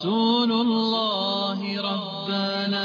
رسول الله ربنا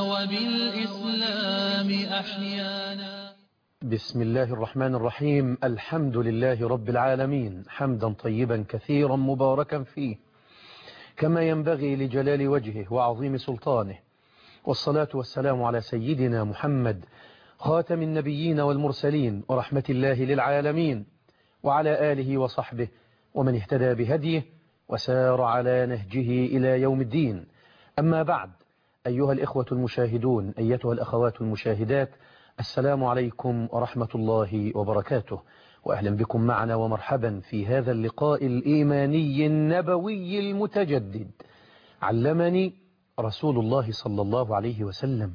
وبالإسلام أحيانا بسم الله الرحمن الرحيم الحمد لله رب العالمين حمدا طيبا كثيرا مباركا فيه كما ينبغي لجلال وجهه وعظيم سلطانه والصلاة والسلام على سيدنا محمد خاتم النبيين والمرسلين ورحمة الله للعالمين وعلى آله وصحبه ومن اهتدى بهديه وسار على نهجه إلى يوم الدين أما بعد أيها الإخوة المشاهدون أيتها الأخوات المشاهدات السلام عليكم ورحمة الله وبركاته وأهلا بكم معنا ومرحبا في هذا اللقاء الإيماني النبوي المتجدد علمني رسول الله صلى الله عليه وسلم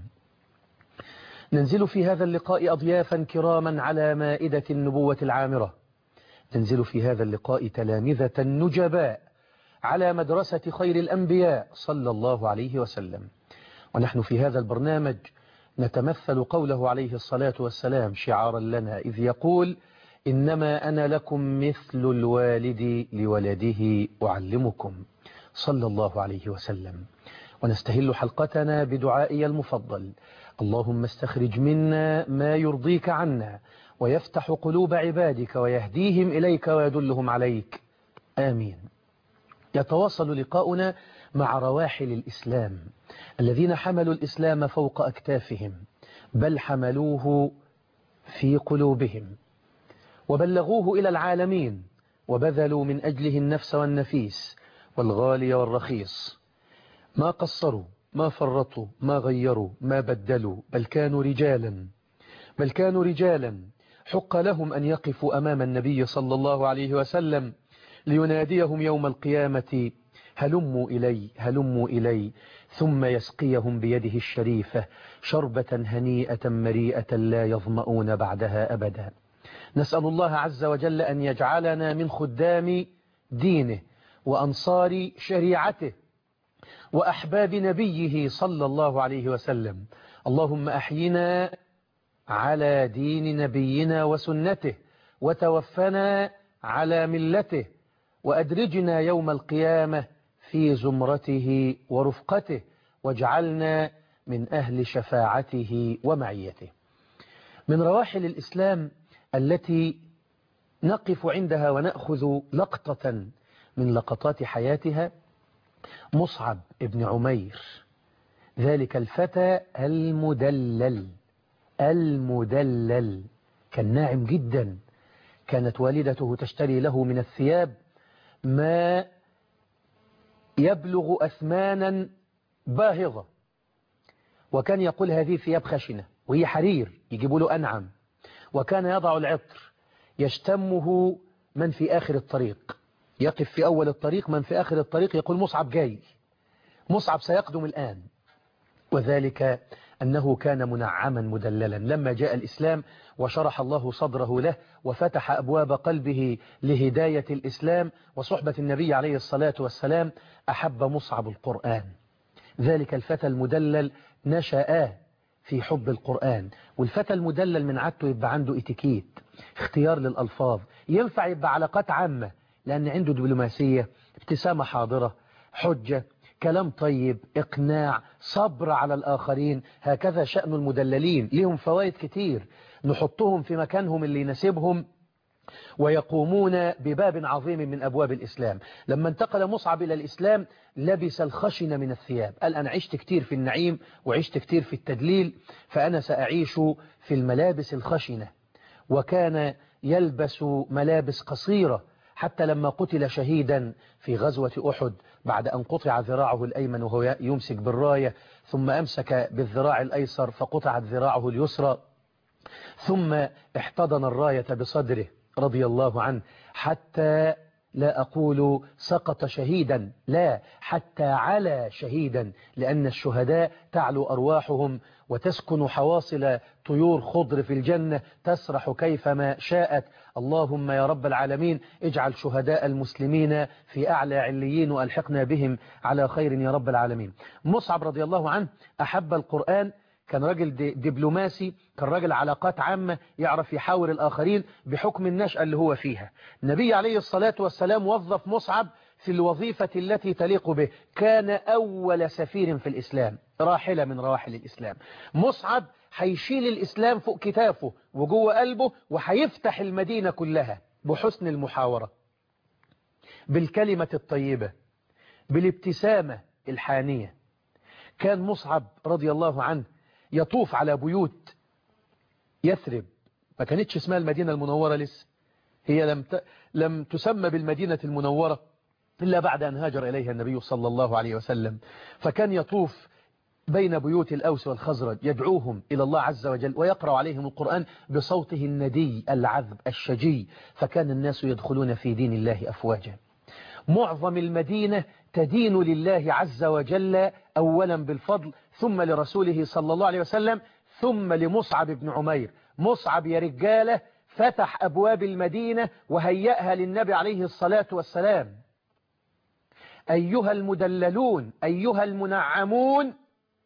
ننزل في هذا اللقاء أضيافا كراما على مائدة النبوة العامرة ننزل في هذا اللقاء تلامذة نجباء على مدرسة خير الأنبياء صلى الله عليه وسلم ونحن في هذا البرنامج نتمثل قوله عليه الصلاة والسلام شعارا لنا إذ يقول إنما أنا لكم مثل الوالد لولده أعلمكم صلى الله عليه وسلم ونستهل حلقتنا بدعائي المفضل اللهم استخرج منا ما يرضيك عنا ويفتح قلوب عبادك ويهديهم إليك ويدلهم عليك آمين يتواصل لقاؤنا مع رواحل الإسلام الذين حملوا الإسلام فوق أكتافهم بل حملوه في قلوبهم وبلغوه إلى العالمين وبذلوا من أجله النفس والنفيس والغالي والرخيص ما قصروا ما فرطوا ما غيروا ما بدلوا بل كانوا رجالا بل كانوا رجالا حق لهم أن يقفوا أمام النبي صلى الله عليه وسلم ليناديهم يوم القيامة هلموا إلي هلموا إلي ثم يسقيهم بيده الشريفة شربة هنيئة مريئة لا يظمؤون بعدها أبدا نسأل الله عز وجل أن يجعلنا من خدام دينه وأنصار شريعته وأحباب نبيه صلى الله عليه وسلم اللهم أحينا على دين نبينا وسنته وتوفنا على ملته وأدرجنا يوم القيامة في زمرته ورفقته واجعلنا من أهل شفاعته ومعيته من رواحل الإسلام التي نقف عندها ونأخذ لقطة من لقطات حياتها مصعب ابن عمير ذلك الفتى المدلل المدلل كان ناعم جدا كانت والدته تشتري له من الثياب ما يبلغ أثمانا باهظة وكان يقول هذه ثياب خشنة وهي حرير يجيبوا له أنعم وكان يضع العطر يشتمه من في آخر الطريق يقف في أول الطريق من في آخر الطريق يقول مصعب جاي مصعب سيقدم الآن وذلك أنه كان منعما مدللا لما جاء الإسلام وشرح الله صدره له وفتح أبواب قلبه لهداية الإسلام وصحبة النبي عليه الصلاة والسلام أحب مصعب القرآن ذلك الفتى المدلل نشأ في حب القرآن والفتى المدلل من عادته يبقى عنده اتيكيت اختيار للألفاظ ينفع يبقى علاقات عامة لأن عنده دبلوماسية ابتسامة حاضرة حجة كلام طيب إقناع صبر على الآخرين هكذا شأن المدللين لهم فوائد كتير نحطهم في مكانهم اللي يناسبهم ويقومون بباب عظيم من أبواب الإسلام لما انتقل مصعب إلى الإسلام لبس الخشن من الثياب قال أنا عشت كتير في النعيم وعشت كتير في التدليل فأنا سأعيش في الملابس الخشنة وكان يلبس ملابس قصيرة حتى لما قتل شهيدا في غزوة أحد بعد أن قطع ذراعه الأيمن وهو يمسك بالراية ثم أمسك بالذراع الأيسر فقطعت ذراعه اليسرى ثم احتضن الراية بصدره رضي الله عنه حتى لا أقول سقط شهيدا لا حتى على شهيدا لأن الشهداء تعلو أرواحهم وتسكن حواصل طيور خضر في الجنة تسرح كيفما شاءت اللهم يا رب العالمين اجعل شهداء المسلمين في أعلى عليين وألحقنا بهم على خير يا رب العالمين مصعب رضي الله عنه أحب القرآن كان راجل دبلوماسي كان راجل علاقات عامة يعرف يحاور الآخرين بحكم النشأة اللي هو فيها النبي عليه الصلاة والسلام وظف مصعب في الوظيفة التي تليق به كان أول سفير في الإسلام راحلة من رواحل الإسلام مصعب هيشيل الإسلام فوق كتافه وجوه قلبه وهيفتح المدينة كلها بحسن المحاورة بالكلمة الطيبة بالابتسامة الحانية كان مصعب رضي الله عنه يطوف على بيوت يثرب ما كانتش اسمها المدينة المنورة لسه هي لم ت... لم تسمى بالمدينة المنورة إلا بعد أن هاجر إليها النبي صلى الله عليه وسلم فكان يطوف بين بيوت الأوس والخزرج يدعوهم إلى الله عز وجل ويقرأ عليهم القرآن بصوته الندي العذب الشجي فكان الناس يدخلون في دين الله أفواجا معظم المدينة تدين لله عز وجل أولا بالفضل ثم لرسوله صلى الله عليه وسلم ثم لمصعب بن عمير مصعب يا رجالة فتح أبواب المدينة وهيأها للنبي عليه الصلاة والسلام أيها المدللون أيها المنعمون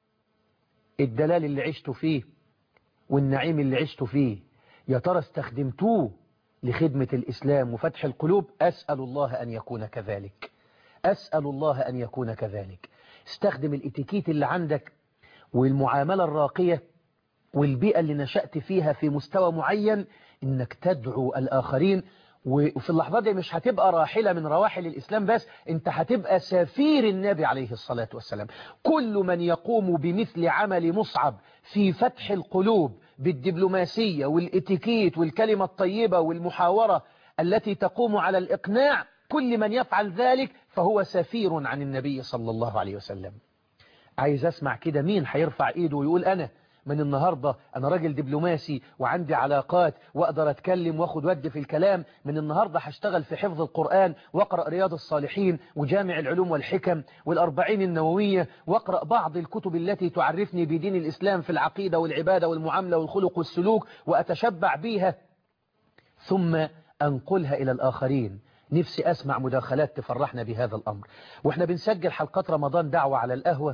الدلال اللي عشت فيه والنعيم اللي عشت فيه يا ترى استخدمتوه لخدمة الإسلام وفتح القلوب أسأل الله أن يكون كذلك أسأل الله أن يكون كذلك استخدم الاتيكيت اللي عندك والمعاملة الراقية والبيئة اللي نشأت فيها في مستوى معين إنك تدعو الآخرين وفي اللحظة دي مش هتبقى راحلة من رواحل الإسلام بس انت هتبقى سفير النبي عليه الصلاة والسلام كل من يقوم بمثل عمل مصعب في فتح القلوب بالدبلوماسية والاتيكيت والكلمة الطيبة والمحاورة التي تقوم على الإقناع كل من يفعل ذلك فهو سفير عن النبي صلى الله عليه وسلم عايز أسمع كده مين هيرفع إيده ويقول أنا من النهاردة أنا راجل دبلوماسي وعندي علاقات وأقدر أتكلم وأخد ود في الكلام من النهاردة هشتغل في حفظ القرآن وأقرأ رياض الصالحين وجامع العلوم والحكم والأربعين النووية وأقرأ بعض الكتب التي تعرفني بدين الإسلام في العقيدة والعبادة والمعاملة والخلق والسلوك وأتشبع بيها ثم أنقلها إلى الآخرين نفسي أسمع مداخلات تفرحنا بهذا الأمر وإحنا بنسجل حلقات رمضان دعوة على القهوة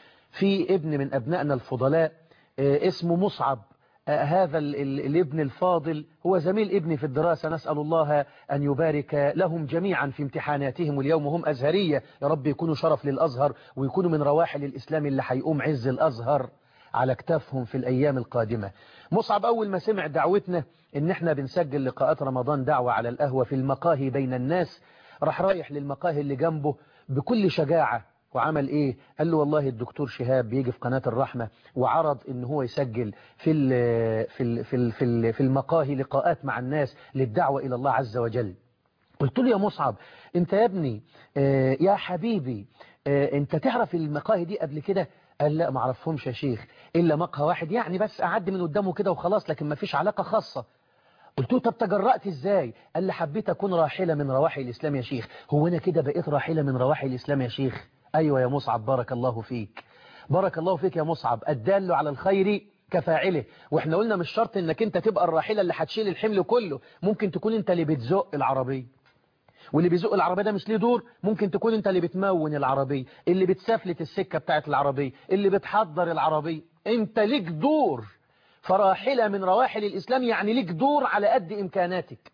في ابن من أبنائنا الفضلاء اسمه مصعب هذا الابن الفاضل هو زميل ابني في الدراسة نسأل الله أن يبارك لهم جميعا في امتحاناتهم واليوم هم أزهرية يا رب يكونوا شرف للأزهر ويكونوا من رواحل الإسلام اللي هيقوم عز الأزهر على كتافهم في الأيام القادمة مصعب أول ما سمع دعوتنا إن احنا بنسجل لقاءات رمضان دعوة على القهوة في المقاهي بين الناس راح رايح للمقاهي اللي جنبه بكل شجاعة وعمل ايه قال له والله الدكتور شهاب بيجي في قناة الرحمة وعرض ان هو يسجل في ال في ال في ال في, ال في المقاهي لقاءات مع الناس للدعوة الى الله عز وجل قلت له يا مصعب انت يا ابني اه يا حبيبي اه انت تعرف المقاهي دي قبل كده قال لا ما اعرفهمش يا شيخ الا مقهى واحد يعني بس اعدي من قدامه كده وخلاص لكن ما فيش علاقة خاصة قلت له طب تجرأت ازاي قال لي حبيت اكون راحلة من رواحي الاسلام يا شيخ هو انا كده بقيت راحلة من رواحي الاسلام يا شيخ أيوة يا مصعب بارك الله فيك بارك الله فيك يا مصعب الدال على الخير كفاعله واحنا قلنا مش شرط انك انت تبقى الراحلة اللي هتشيل الحمل كله ممكن تكون انت اللي بتزق العربية واللي بيزق العربية ده مش ليه دور ممكن تكون انت اللي بتمون العربية اللي بتسفلت السكة بتاعت العربية اللي بتحضر العربية انت ليك دور فراحلة من رواحل الإسلام يعني ليك دور على قد إمكاناتك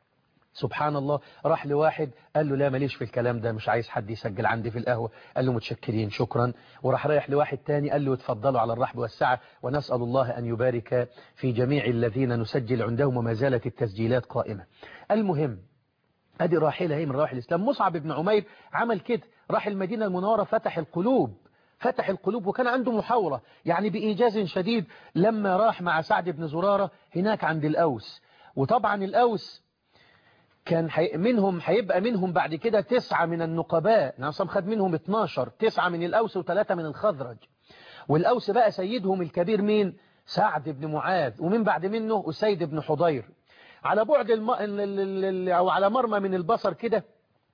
سبحان الله راح لواحد قال له لا ماليش في الكلام ده مش عايز حد يسجل عندي في القهوة قال له متشكرين شكرا وراح رايح لواحد تاني قال له اتفضلوا على الرحب والسعة ونسأل الله أن يبارك في جميع الذين نسجل عندهم وما زالت التسجيلات قائمة المهم ادي راحلة هي من رواحل الإسلام مصعب بن عمير عمل كده راح المدينة المنورة فتح القلوب فتح القلوب وكان عنده محاورة يعني بإيجاز شديد لما راح مع سعد بن زرارة هناك عند الأوس وطبعا الأوس كان حي... منهم هيبقى منهم بعد كده تسعة من النقباء نعصم خد منهم 12 تسعة من الأوس وثلاثة من الخزرج والأوس بقى سيدهم الكبير مين سعد بن معاذ ومن بعد منه أسيد بن حضير على بعد الم... أو على مرمى من البصر كده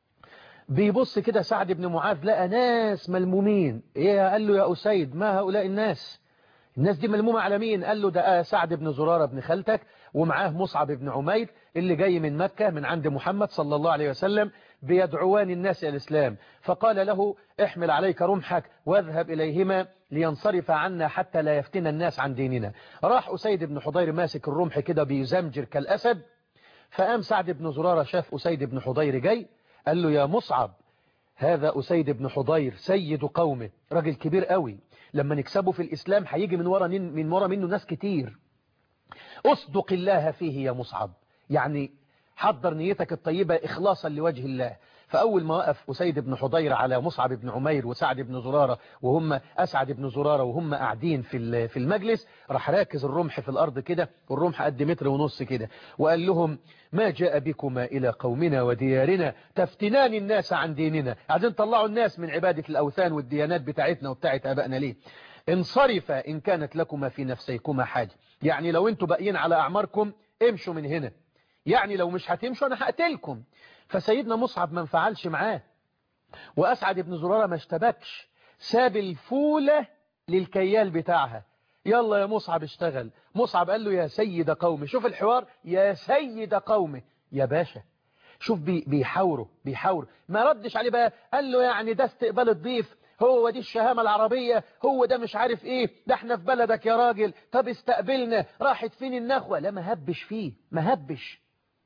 بيبص كده سعد بن معاذ لقى ناس ملمومين ايه قال له يا أسيد ما هؤلاء الناس الناس دي ملمومة على مين قال له ده سعد بن زرارة بن خالتك ومعاه مصعب بن عمير اللي جاي من مكة من عند محمد صلى الله عليه وسلم بيدعوان الناس إلى الإسلام فقال له احمل عليك رمحك واذهب إليهما لينصرف عنا حتى لا يفتن الناس عن ديننا راح أسيد بن حضير ماسك الرمح كده بيزمجر كالأسد فقام سعد بن زرارة شاف أسيد بن حضير جاي قال له يا مصعب هذا أسيد بن حضير سيد قومه راجل كبير قوي لما نكسبه في الإسلام هيجي من ورا من ورا منه ناس كتير أصدق الله فيه يا مصعب يعني حضر نيتك الطيبة إخلاصا لوجه الله فأول ما وقف أسيد بن حضير على مصعب بن عمير وسعد بن زرارة وهم أسعد بن زرارة وهم قاعدين في في المجلس راح راكز الرمح في الأرض كده والرمح قد متر ونص كده وقال لهم ما جاء بكما إلى قومنا وديارنا تفتنان الناس عن ديننا عايزين طلعوا الناس من عبادة الأوثان والديانات بتاعتنا وبتاعت أبائنا ليه انصرف إن كانت لكما في نفسيكما حاجة يعني لو انتوا باقيين على أعماركم امشوا من هنا يعني لو مش هتمشوا أنا هقتلكم فسيدنا مصعب ما انفعلش معاه وأسعد بن زرارة ما اشتبكش ساب الفولة للكيال بتاعها يلا يا مصعب اشتغل مصعب قال له يا سيد قومي شوف الحوار يا سيد قومي يا باشا شوف بي بيحاوروا بيحاوروا ما ردش عليه بقى قال له يعني ده استقبال الضيف هو دي الشهامة العربية هو ده مش عارف ايه ده احنا في بلدك يا راجل طب استقبلنا راحت فين النخوة لا ما هبش فيه ما هبش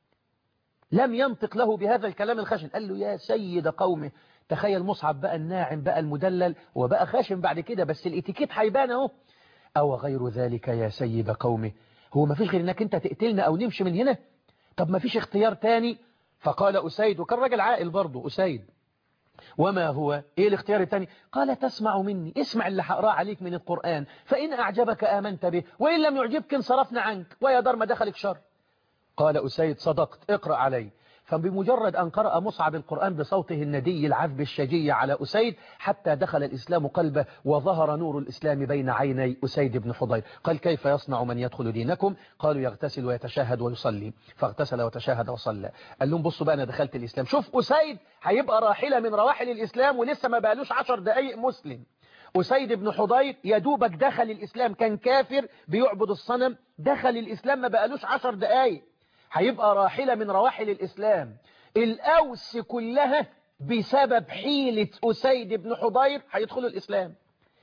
لم ينطق له بهذا الكلام الخشن قال له يا سيد قومه تخيل مصعب بقى الناعم بقى المدلل وبقى خاشن بعد كده بس الاتيكيت هيبان اهو او غير ذلك يا سيد قومه هو ما فيش غير انك انت تقتلنا او نمشي من هنا طب ما فيش اختيار تاني فقال أسيد وكان راجل عاقل برضه أسيد وما هو ايه الاختيار الثاني قال تسمع مني اسمع اللي هقراه عليك من القرآن فإن أعجبك آمنت به وإن لم يعجبك انصرفنا عنك ويا دار ما دخلك شر قال أسيد صدقت اقرأ علي فبمجرد أن قرأ مصعب القرآن بصوته الندي العذب الشجي على أسيد حتى دخل الإسلام قلبه وظهر نور الإسلام بين عيني أسيد بن حضير قال كيف يصنع من يدخل دينكم قالوا يغتسل ويتشاهد ويصلي فاغتسل وتشاهد وصلى قال لهم بصوا بقى أنا دخلت الإسلام شوف أسيد هيبقى راحلة من رواحل الإسلام ولسه ما بقالوش عشر دقايق مسلم أسيد بن حضير يدوبك دخل الإسلام كان كافر بيعبد الصنم دخل الإسلام ما بقالوش عشر دقايق هيبقى راحلة من رواحل الإسلام الأوس كلها بسبب حيلة أسيد بن حضير هيدخلوا الإسلام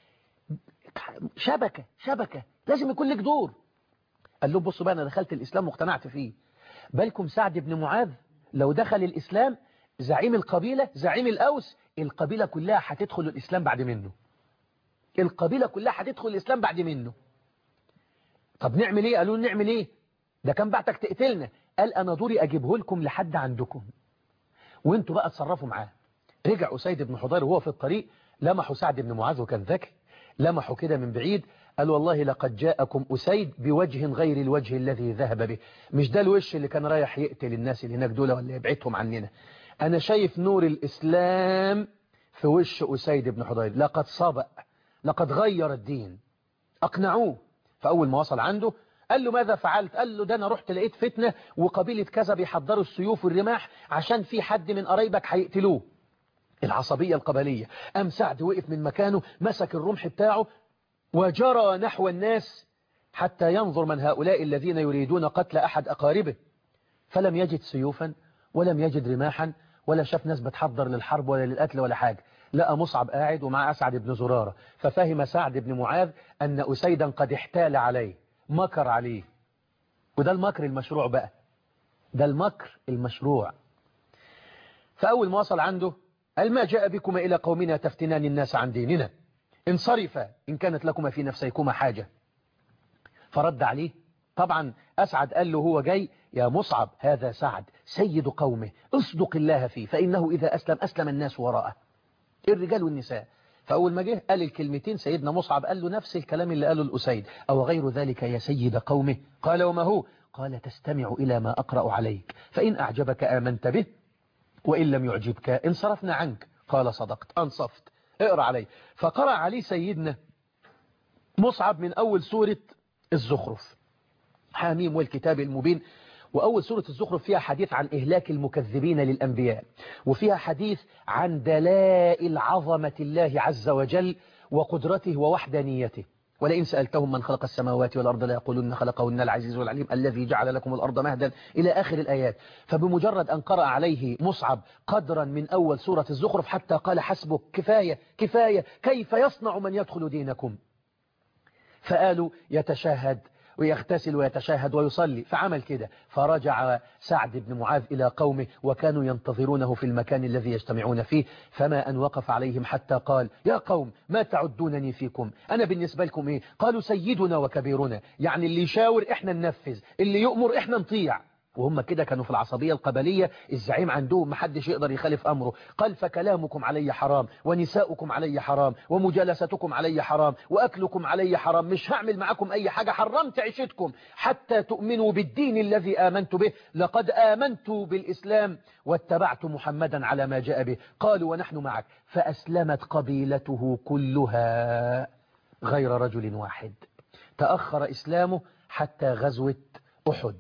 شبكة شبكة لازم يكون لك دور قال له بصوا بقى أنا دخلت الإسلام واقتنعت فيه بالكم سعد بن معاذ لو دخل الإسلام زعيم القبيلة زعيم الأوس القبيلة كلها هتدخل الإسلام بعد منه القبيلة كلها هتدخل الإسلام بعد منه طب نعمل ايه قالوا نعمل ايه ده كان بعتك تقتلنا قال أنا دوري أجيبه لكم لحد عندكم وانتوا بقى اتصرفوا معاه رجع أسيد بن حضير وهو في الطريق لمحوا سعد بن معاذ وكان ذكي لمحوا كده من بعيد قال والله لقد جاءكم أسيد بوجه غير الوجه الذي ذهب به مش ده الوش اللي كان رايح يقتل الناس اللي هناك دول ولا يبعدهم عننا أنا شايف نور الإسلام في وش أسيد بن حضير لقد سبق لقد غير الدين أقنعوه فأول ما وصل عنده قال له ماذا فعلت قال له ده أنا رحت لقيت فتنة وقبيلة كذا بيحضروا السيوف والرماح عشان في حد من قرايبك هيقتلوه العصبية القبلية أم سعد وقف من مكانه مسك الرمح بتاعه وجرى نحو الناس حتى ينظر من هؤلاء الذين يريدون قتل أحد أقاربه فلم يجد سيوفا ولم يجد رماحا ولا شاف ناس بتحضر للحرب ولا للقتل ولا حاجة لقى مصعب قاعد ومع أسعد بن زرارة ففهم سعد بن معاذ أن أسيدا قد احتال عليه مكر عليه وده المكر المشروع بقى ده المكر المشروع فأول ما وصل عنده قال ما جاء بكما إلى قومنا تفتنان الناس عن ديننا انصرفا إن كانت لكما في نفسيكما حاجة فرد عليه طبعا أسعد قال له هو جاي يا مصعب هذا سعد سيد قومه اصدق الله فيه فإنه إذا أسلم أسلم الناس وراءه الرجال والنساء فأول ما جه قال الكلمتين سيدنا مصعب قال له نفس الكلام اللي قاله الأسيد أو غير ذلك يا سيد قومه قال وما هو قال تستمع إلى ما أقرأ عليك فإن أعجبك آمنت به وإن لم يعجبك انصرفنا عنك قال صدقت أنصفت اقرأ علي فقرأ عليه سيدنا مصعب من أول سورة الزخرف حاميم والكتاب المبين وأول سورة الزخرف فيها حديث عن إهلاك المكذبين للأنبياء وفيها حديث عن دلائل عظمة الله عز وجل وقدرته ووحدانيته ولئن سألتهم من خلق السماوات والأرض لا يقولون خلقهن العزيز العليم الذي جعل لكم الأرض مهدا إلى آخر الآيات فبمجرد أن قرأ عليه مصعب قدرا من أول سورة الزخرف حتى قال حسبك كفاية كفاية كيف يصنع من يدخل دينكم فقالوا يتشاهد ويغتسل ويتشاهد ويصلي فعمل كده فرجع سعد بن معاذ إلى قومه وكانوا ينتظرونه في المكان الذي يجتمعون فيه فما أن وقف عليهم حتى قال يا قوم ما تعدونني فيكم أنا بالنسبة لكم إيه قالوا سيدنا وكبيرنا يعني اللي يشاور إحنا ننفذ اللي يؤمر إحنا نطيع وهم كده كانوا في العصبية القبلية الزعيم عندهم محدش يقدر يخالف أمره قال فكلامكم علي حرام ونساؤكم علي حرام ومجالستكم علي حرام وأكلكم علي حرام مش هعمل معكم أي حاجة حرمت عيشتكم حتى تؤمنوا بالدين الذي آمنت به لقد آمنت بالإسلام واتبعت محمدا على ما جاء به قالوا ونحن معك فأسلمت قبيلته كلها غير رجل واحد تأخر إسلامه حتى غزوة أحد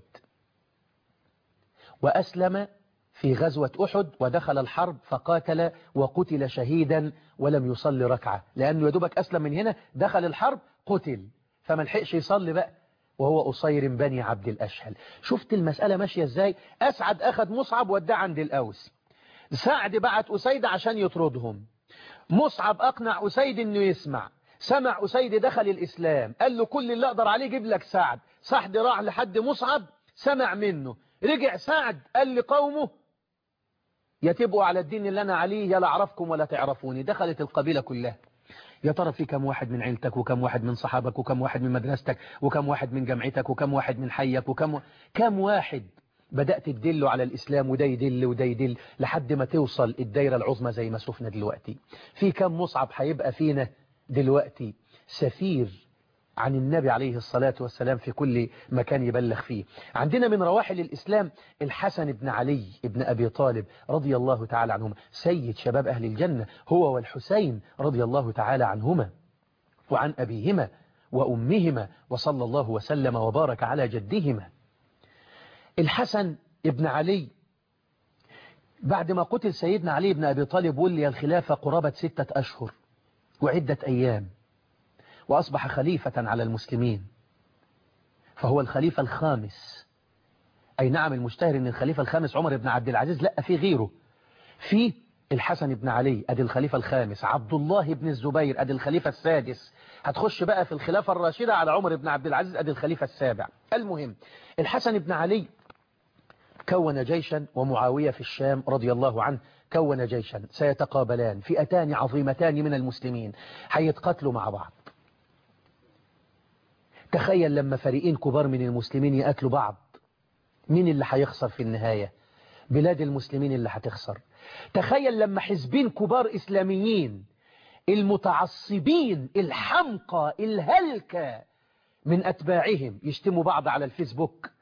وأسلم في غزوة أحد ودخل الحرب فقاتل وقتل شهيدا ولم يصلي ركعة لأنه يدوبك أسلم من هنا دخل الحرب قتل فما لحقش يصلي بقى وهو أصير بني عبد الأشهل شفت المسألة ماشية ازاي أسعد أخذ مصعب وداه عند الأوس سعد بعت أسيد عشان يطردهم مصعب أقنع أسيد أنه يسمع سمع أسيد دخل الإسلام قال له كل اللي أقدر عليه جيب لك سعد سعد راح لحد مصعب سمع منه رجع سعد قال لقومه يا تبقوا على الدين اللي أنا عليه يا لا أعرفكم ولا تعرفوني دخلت القبيلة كلها يا ترى في كم واحد من عيلتك وكم واحد من صحابك وكم واحد من مدرستك وكم واحد من جامعتك وكم واحد من حيك وكم كم واحد بدأت تدله على الإسلام وده يدل وده يدل لحد ما توصل الدايرة العظمى زي ما شفنا دلوقتي في كم مصعب هيبقى فينا دلوقتي سفير عن النبي عليه الصلاة والسلام في كل مكان يبلغ فيه عندنا من رواحل الإسلام الحسن بن علي بن أبي طالب رضي الله تعالى عنهما سيد شباب أهل الجنة هو والحسين رضي الله تعالى عنهما وعن أبيهما وأمهما وصلى الله وسلم وبارك على جدهما الحسن بن علي بعد ما قتل سيدنا علي بن أبي طالب ولي الخلافة قرابة ستة أشهر وعدة أيام وأصبح خليفة على المسلمين فهو الخليفة الخامس أي نعم المشتهر أن الخليفة الخامس عمر بن عبد العزيز لا في غيره في الحسن بن علي أدي الخليفة الخامس عبد الله بن الزبير أدي الخليفة السادس هتخش بقى في الخلافة الراشدة على عمر بن عبد العزيز أدي الخليفة السابع المهم الحسن بن علي كون جيشا ومعاوية في الشام رضي الله عنه كون جيشا سيتقابلان فئتان عظيمتان من المسلمين هيتقاتلوا مع بعض تخيل لما فريقين كبار من المسلمين يقاتلوا بعض مين اللي هيخسر في النهاية بلاد المسلمين اللي هتخسر تخيل لما حزبين كبار إسلاميين المتعصبين الحمقى الهلكة من أتباعهم يشتموا بعض على الفيسبوك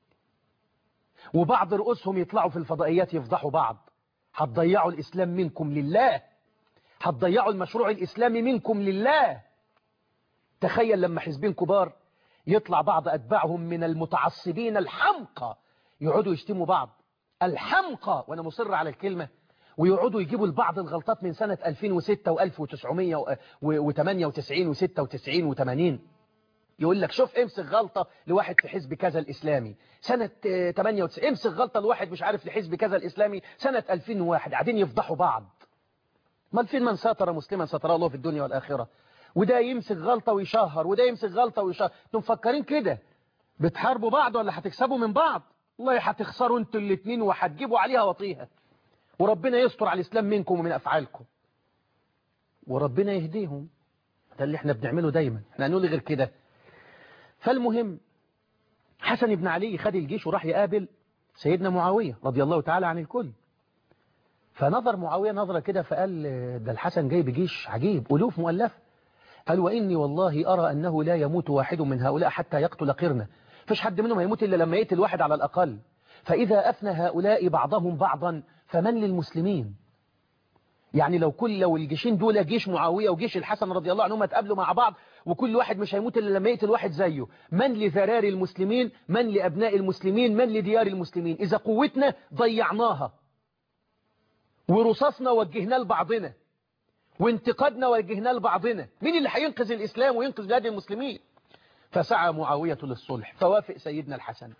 وبعض رؤوسهم يطلعوا في الفضائيات يفضحوا بعض هتضيعوا الإسلام منكم لله هتضيعوا المشروع الإسلامي منكم لله تخيل لما حزبين كبار يطلع بعض أتباعهم من المتعصبين الحمقى يقعدوا يشتموا بعض الحمقى وأنا مصر على الكلمة ويقعدوا يجيبوا لبعض الغلطات من سنة 2006 و1998 و96 و80 يقول لك شوف امسك غلطة لواحد في حزب كذا الإسلامي سنة 98 امسك غلطة لواحد مش عارف لحزب كذا الإسلامي سنة 2001 قاعدين يفضحوا بعض ما فين من ساتر مسلما سترى الله في الدنيا والآخرة وده يمسك غلطة ويشهر وده يمسك غلطة ويشهر انتم مفكرين كده بتحاربوا بعض ولا هتكسبوا من بعض والله هتخسروا انتوا الاثنين وهتجيبوا عليها وطيها وربنا يستر على الإسلام منكم ومن أفعالكم وربنا يهديهم ده اللي احنا بنعمله دايما احنا هنقول غير كده فالمهم حسن بن علي خد الجيش وراح يقابل سيدنا معاوية رضي الله تعالى عن الكل فنظر معاوية نظرة كده فقال ده الحسن جاي بجيش عجيب ألوف مؤلفة قال وإني والله أرى أنه لا يموت واحد من هؤلاء حتى يقتل قرنه فيش حد منهم يموت إلا لما يقتل واحد على الأقل فإذا أفنى هؤلاء بعضهم بعضا فمن للمسلمين يعني لو كل لو الجيشين دول جيش معاوية وجيش الحسن رضي الله عنهم اتقابلوا مع بعض وكل واحد مش هيموت إلا لما يقتل واحد زيه من لذرار المسلمين من لأبناء المسلمين من لديار المسلمين إذا قوتنا ضيعناها ورصاصنا وجهناه لبعضنا وانتقادنا وجهناه لبعضنا مين اللي هينقذ الإسلام وينقذ بلاد المسلمين فسعى معاوية للصلح فوافق سيدنا الحسن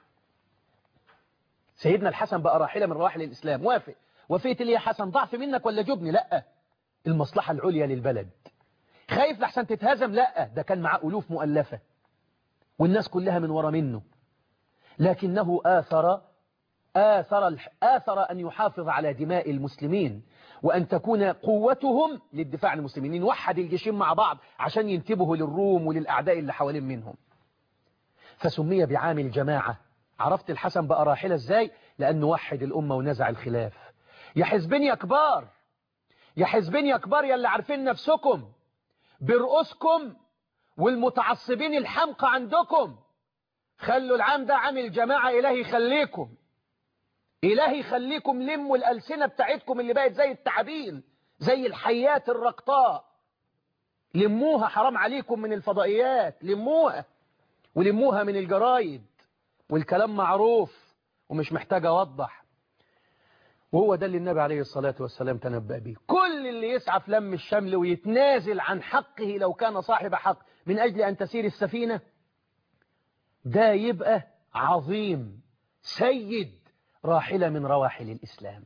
سيدنا الحسن بقى راحلة من رواحل الإسلام وافق وافقت لي يا حسن ضعف منك ولا جبني لا المصلحة العليا للبلد خايف لحسن تتهزم لا ده كان معاه ألوف مؤلفة والناس كلها من ورا منه لكنه آثر آثر, آثر أن يحافظ على دماء المسلمين وأن تكون قوتهم للدفاع عن المسلمين نوحد الجيشين مع بعض عشان ينتبهوا للروم وللأعداء اللي حوالين منهم فسمي بعام الجماعة عرفت الحسن بقى راحلة ازاي لأنه وحد الأمة ونزع الخلاف يا حزبين يا كبار يا حزبين يا كبار يا اللي عارفين نفسكم برؤوسكم والمتعصبين الحمقى عندكم خلوا العام ده عام الجماعة إلهي يخليكم إلهي يخليكم لموا الألسنة بتاعتكم اللي بقت زي التعابين زي الحيات الرقطاء لموها حرام عليكم من الفضائيات لموها ولموها من الجرايد والكلام معروف ومش محتاج أوضح وهو ده اللي النبي عليه الصلاة والسلام تنبأ به كل اللي يسعى في لم الشمل ويتنازل عن حقه لو كان صاحب حق من أجل أن تسير السفينة ده يبقى عظيم سيد راحلة من رواحل الإسلام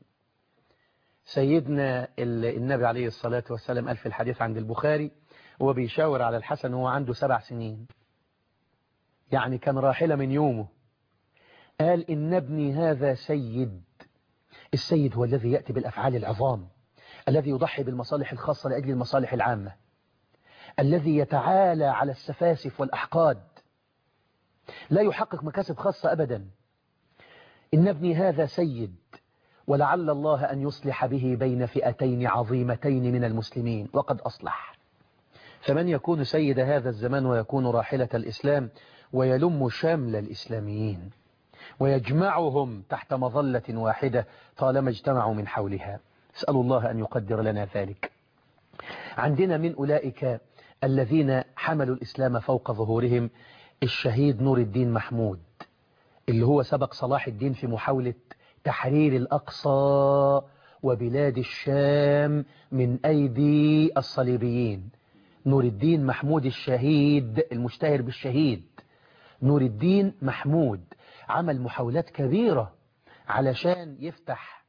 سيدنا النبي عليه الصلاة والسلام قال في الحديث عند البخاري هو بيشاور على الحسن وهو عنده سبع سنين يعني كان راحلة من يومه قال إن ابني هذا سيد السيد هو الذي يأتي بالأفعال العظام الذي يضحي بالمصالح الخاصة لأجل المصالح العامة الذي يتعالى على السفاسف والأحقاد لا يحقق مكاسب خاصة أبدا إن ابني هذا سيد ولعل الله أن يصلح به بين فئتين عظيمتين من المسلمين وقد أصلح فمن يكون سيد هذا الزمان ويكون راحلة الإسلام ويلم شامل الإسلاميين ويجمعهم تحت مظلة واحدة طالما اجتمعوا من حولها اسأل الله أن يقدر لنا ذلك عندنا من أولئك الذين حملوا الإسلام فوق ظهورهم الشهيد نور الدين محمود اللي هو سبق صلاح الدين في محاولة تحرير الأقصى وبلاد الشام من أيدي الصليبيين نور الدين محمود الشهيد المشتهر بالشهيد نور الدين محمود عمل محاولات كبيرة علشان يفتح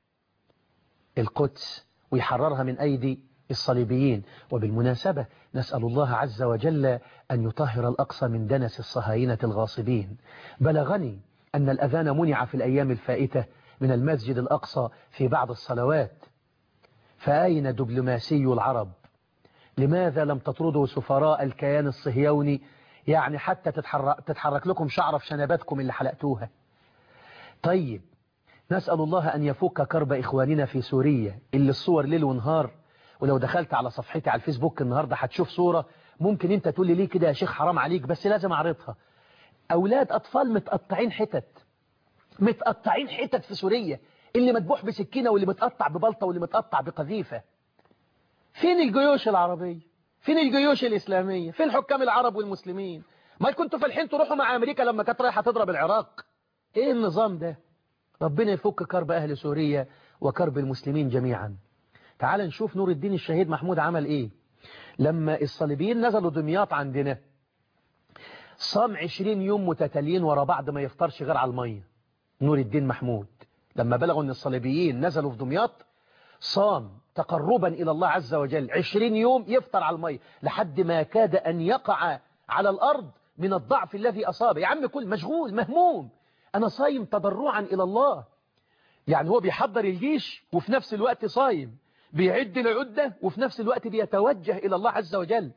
القدس ويحررها من أيدي الصليبيين وبالمناسبة نسأل الله عز وجل أن يطهر الأقصى من دنس الصهاينة الغاصبين بلغني أن الأذان منع في الأيام الفائتة من المسجد الأقصى في بعض الصلوات فأين دبلوماسي العرب لماذا لم تطردوا سفراء الكيان الصهيوني يعني حتى تتحرك, تتحرك لكم شعر في شنباتكم اللي حلقتوها طيب نسأل الله أن يفك كرب إخواننا في سوريا اللي الصور ليل ونهار ولو دخلت على صفحتي على الفيسبوك النهاردة هتشوف صورة ممكن انت تقول لي ليه كده يا شيخ حرام عليك بس لازم اعرضها أولاد أطفال متقطعين حتت متقطعين حتت في سوريا اللي مذبوح بسكينة واللي متقطع ببلطة واللي متقطع بقذيفة فين الجيوش العربية فين الجيوش الإسلامية فين حكام العرب والمسلمين ما كنتوا فالحين تروحوا مع أمريكا لما كانت رايحة تضرب العراق ايه النظام ده ربنا يفك كرب أهل سوريا وكرب المسلمين جميعا تعال نشوف نور الدين الشهيد محمود عمل ايه لما الصليبيين نزلوا دمياط عندنا صام عشرين يوم متتاليين ورا بعض ما يفطرش غير على المية نور الدين محمود لما بلغوا ان الصليبيين نزلوا في دمياط صام تقربا إلى الله عز وجل عشرين يوم يفطر على المية لحد ما كاد أن يقع على الأرض من الضعف الذي أصابه يا عم كل مشغول مهموم أنا صايم تضرعا إلى الله يعني هو بيحضر الجيش وفي نفس الوقت صايم بيعد العدة وفي نفس الوقت بيتوجه إلى الله عز وجل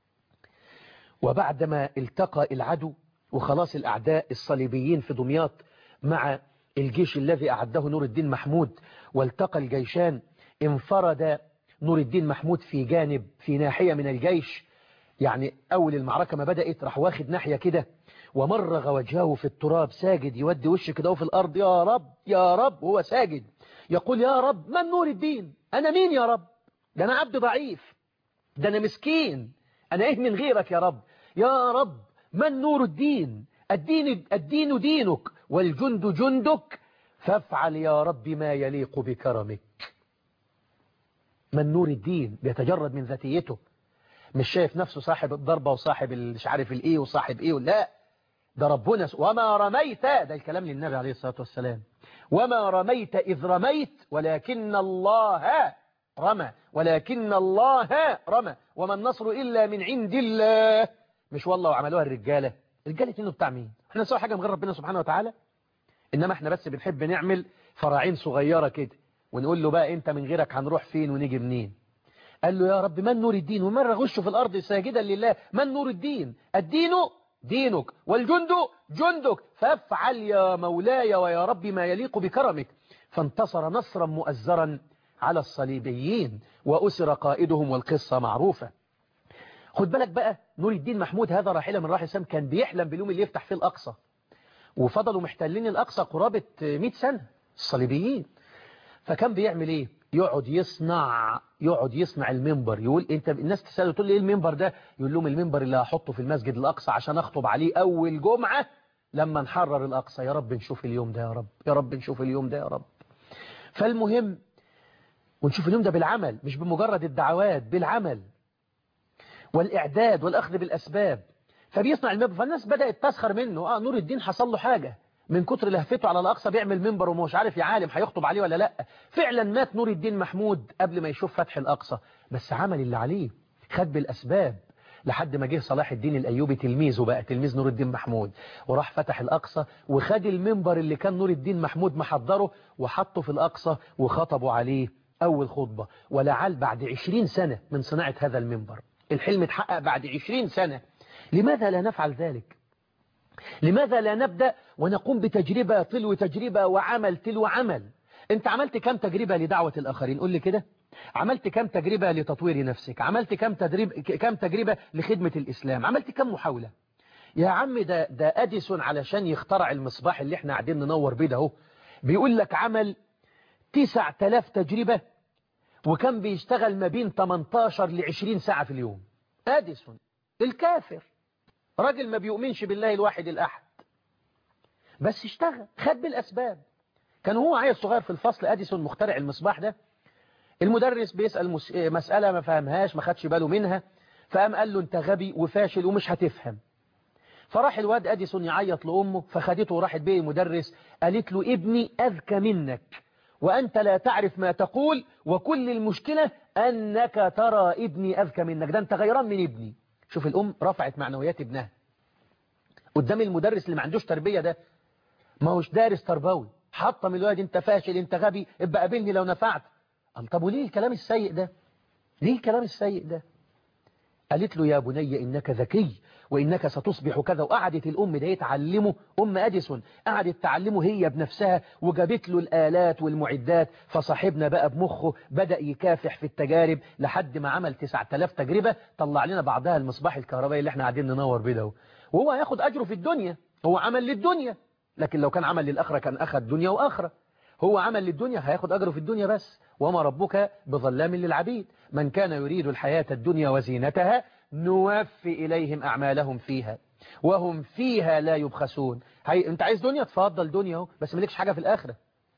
وبعدما التقى العدو وخلاص الأعداء الصليبيين في دمياط مع الجيش الذي أعده نور الدين محمود والتقى الجيشان انفرد نور الدين محمود في جانب في ناحية من الجيش يعني أول المعركة ما بدأت راح واخد ناحية كده ومرغ وجهه في التراب ساجد يودي وشه كده في الأرض يا رب يا رب هو ساجد يقول يا رب من نور الدين أنا مين يا رب ده أنا عبد ضعيف ده أنا مسكين أنا إيه من غيرك يا رب يا رب من نور الدين الدين, الدين دينك والجند جندك فافعل يا رب ما يليق بكرمك من نور الدين بيتجرد من ذاتيته مش شايف نفسه صاحب الضربة وصاحب مش عارف الايه وصاحب ايه لا ده ربنا وما رميت ده الكلام للنبي عليه الصلاة والسلام وما رميت إذ رميت ولكن الله رمى ولكن الله رمى وما النصر إلا من عند الله مش والله وعملوها الرجالة رجالة انه بتاع مين احنا نسوي حاجة من غير ربنا سبحانه وتعالى انما احنا بس بنحب نعمل فراعين صغيرة كده ونقول له بقى انت من غيرك هنروح فين ونيجي منين قال له يا رب من نور الدين ومن رغش في الارض ساجدا لله من نور الدين الدين دينك والجند جندك فافعل يا مولاي ويا رب ما يليق بكرمك فانتصر نصرا مؤزرا على الصليبيين وأسر قائدهم والقصة معروفة خد بالك بقى نور الدين محمود هذا راحلة من راحل سام كان بيحلم باليوم اللي يفتح فيه الأقصى وفضلوا محتلين الأقصى قرابة 100 سنة الصليبيين فكان بيعمل ايه يقعد يصنع يقعد يصنع المنبر يقول انت الناس تساله تقول لي ايه المنبر ده يقول لهم المنبر اللي هحطه في المسجد الاقصى عشان اخطب عليه اول جمعه لما نحرر الاقصى يا رب نشوف اليوم ده يا رب يا رب نشوف اليوم ده يا رب فالمهم ونشوف اليوم ده بالعمل مش بمجرد الدعوات بالعمل والاعداد والاخذ بالاسباب فبيصنع المنبر فالناس بدات تسخر منه اه نور الدين حصل له حاجه من كتر لهفته على الأقصى بيعمل منبر ومش عارف يعالم هيخطب عليه ولا لا فعلا مات نور الدين محمود قبل ما يشوف فتح الأقصى بس عمل اللي عليه خد بالأسباب لحد ما جه صلاح الدين الأيوبي تلميذه بقى تلميذ نور الدين محمود وراح فتح الأقصى وخد المنبر اللي كان نور الدين محمود محضره وحطه في الأقصى وخطبوا عليه أول خطبة ولعل بعد عشرين سنة من صناعة هذا المنبر الحلم اتحقق بعد عشرين سنة لماذا لا نفعل ذلك لماذا لا نبدأ ونقوم بتجربة تلو تجربة وعمل تلو عمل انت عملت كم تجربة لدعوة الآخرين قول لي كده عملت كم تجربة لتطوير نفسك عملت كم, تدريب كم تجربة لخدمة الإسلام عملت كم محاولة يا عم ده, ده أديسون علشان يخترع المصباح اللي احنا قاعدين ننور بيه ده اهو بيقول لك عمل 9000 تجربة وكان بيشتغل ما بين 18 ل 20 ساعة في اليوم أديسون الكافر راجل ما بيؤمنش بالله الواحد الأحد بس اشتغل خد بالأسباب كان هو عيل صغير في الفصل أديسون مخترع المصباح ده المدرس بيسأل مس... مسألة ما فهمهاش ما خدش باله منها فقام قال له انت غبي وفاشل ومش هتفهم فراح الواد أديسون يعيط لأمه فخدته وراحت بيه المدرس قالت له ابني أذكى منك وأنت لا تعرف ما تقول وكل المشكلة أنك ترى ابني أذكى منك ده أنت غيران من ابني شوف الأم رفعت معنويات ابنها قدام المدرس اللي ما عندوش تربية ده ما هوش دارس تربوي حطم الواد انت فاشل انت غبي ابقى قابلني لو نفعت قال طب وليه الكلام السيء ده ليه الكلام السيء ده قالت له يا بني إنك ذكي وإنك ستصبح كذا وقعدت الأم ده تعلمه أم أديسون قعدت تعلمه هي بنفسها وجابت له الآلات والمعدات فصاحبنا بقى بمخه بدأ يكافح في التجارب لحد ما عمل 9000 تجربة طلع لنا بعضها المصباح الكهربائي اللي احنا قاعدين ننور بيه ده وهو هياخد أجره في الدنيا هو عمل للدنيا لكن لو كان عمل للآخرة كان أخذ دنيا وآخرة هو عمل للدنيا هياخد أجره في الدنيا بس وما ربك بظلام للعبيد من كان يريد الحياة الدنيا وزينتها نوفي إليهم أعمالهم فيها وهم فيها لا يبخسون هي... انت عايز دنيا تفضل دنيا اهو بس مالكش حاجة في الآخرة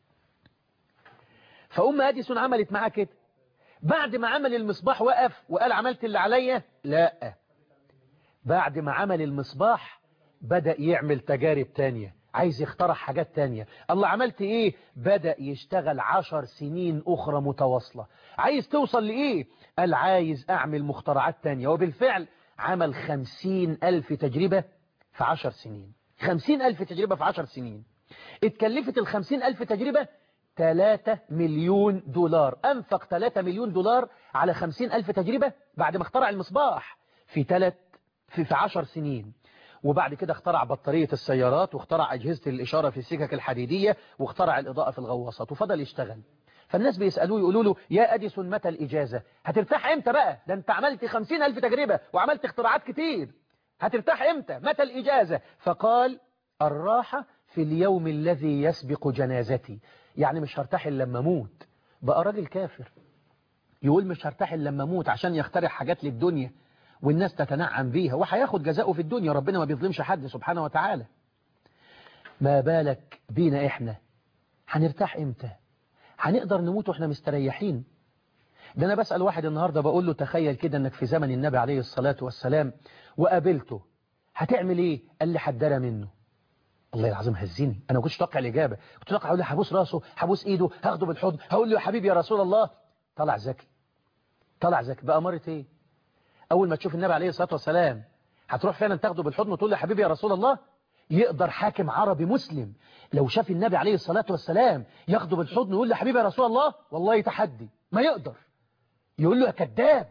فأم أديسون عملت معاه كده بعد ما عمل المصباح وقف وقال عملت اللي عليا لا بعد ما عمل المصباح بدأ يعمل تجارب تانية عايز يخترع حاجات تانية الله عملت ايه بدأ يشتغل عشر سنين اخرى متواصلة عايز توصل لايه قال عايز اعمل مخترعات تانية وبالفعل عمل خمسين الف تجربة في عشر سنين خمسين الف تجربة في عشر سنين اتكلفت الخمسين الف تجربة 3 مليون دولار أنفق 3 مليون دولار على 50 ألف تجربة بعد ما اخترع المصباح في 3 في, في 10 سنين وبعد كده اخترع بطارية السيارات واخترع أجهزة الإشارة في السكك الحديدية واخترع الإضاءة في الغواصات وفضل يشتغل فالناس بيسألوه يقولوا له يا أديسون متى الإجازة هترتاح إمتى بقى ده أنت عملت خمسين ألف تجربة وعملت اختراعات كتير هترتاح إمتى متى الإجازة فقال الراحة في اليوم الذي يسبق جنازتي يعني مش هرتاح إلا لما أموت بقى راجل كافر يقول مش هرتاح إلا لما أموت عشان يخترع حاجات للدنيا والناس تتنعم بيها وهياخد جزاؤه في الدنيا ربنا ما بيظلمش حد سبحانه وتعالى ما بالك بينا إحنا هنرتاح إمتى هنقدر نموت وإحنا مستريحين ده أنا بسأل واحد النهاردة بقول له تخيل كده أنك في زمن النبي عليه الصلاة والسلام وقابلته هتعمل إيه قال لي حدرى منه الله العظيم هزني انا ما كنتش اتوقع الاجابه كنت اتوقع اقول له هبوس راسه هبوس ايده هاخده بالحضن هقول له يا حبيبي يا رسول الله طلع ذكي طلع ذكي بقى مرة ايه اول ما تشوف النبي عليه الصلاه والسلام هتروح فعلا تاخده بالحضن وتقول له يا حبيبي يا رسول الله يقدر حاكم عربي مسلم لو شاف النبي عليه الصلاة والسلام ياخده بالحضن ويقول له يا حبيبي يا رسول الله والله تحدي ما يقدر يقول له يا كذاب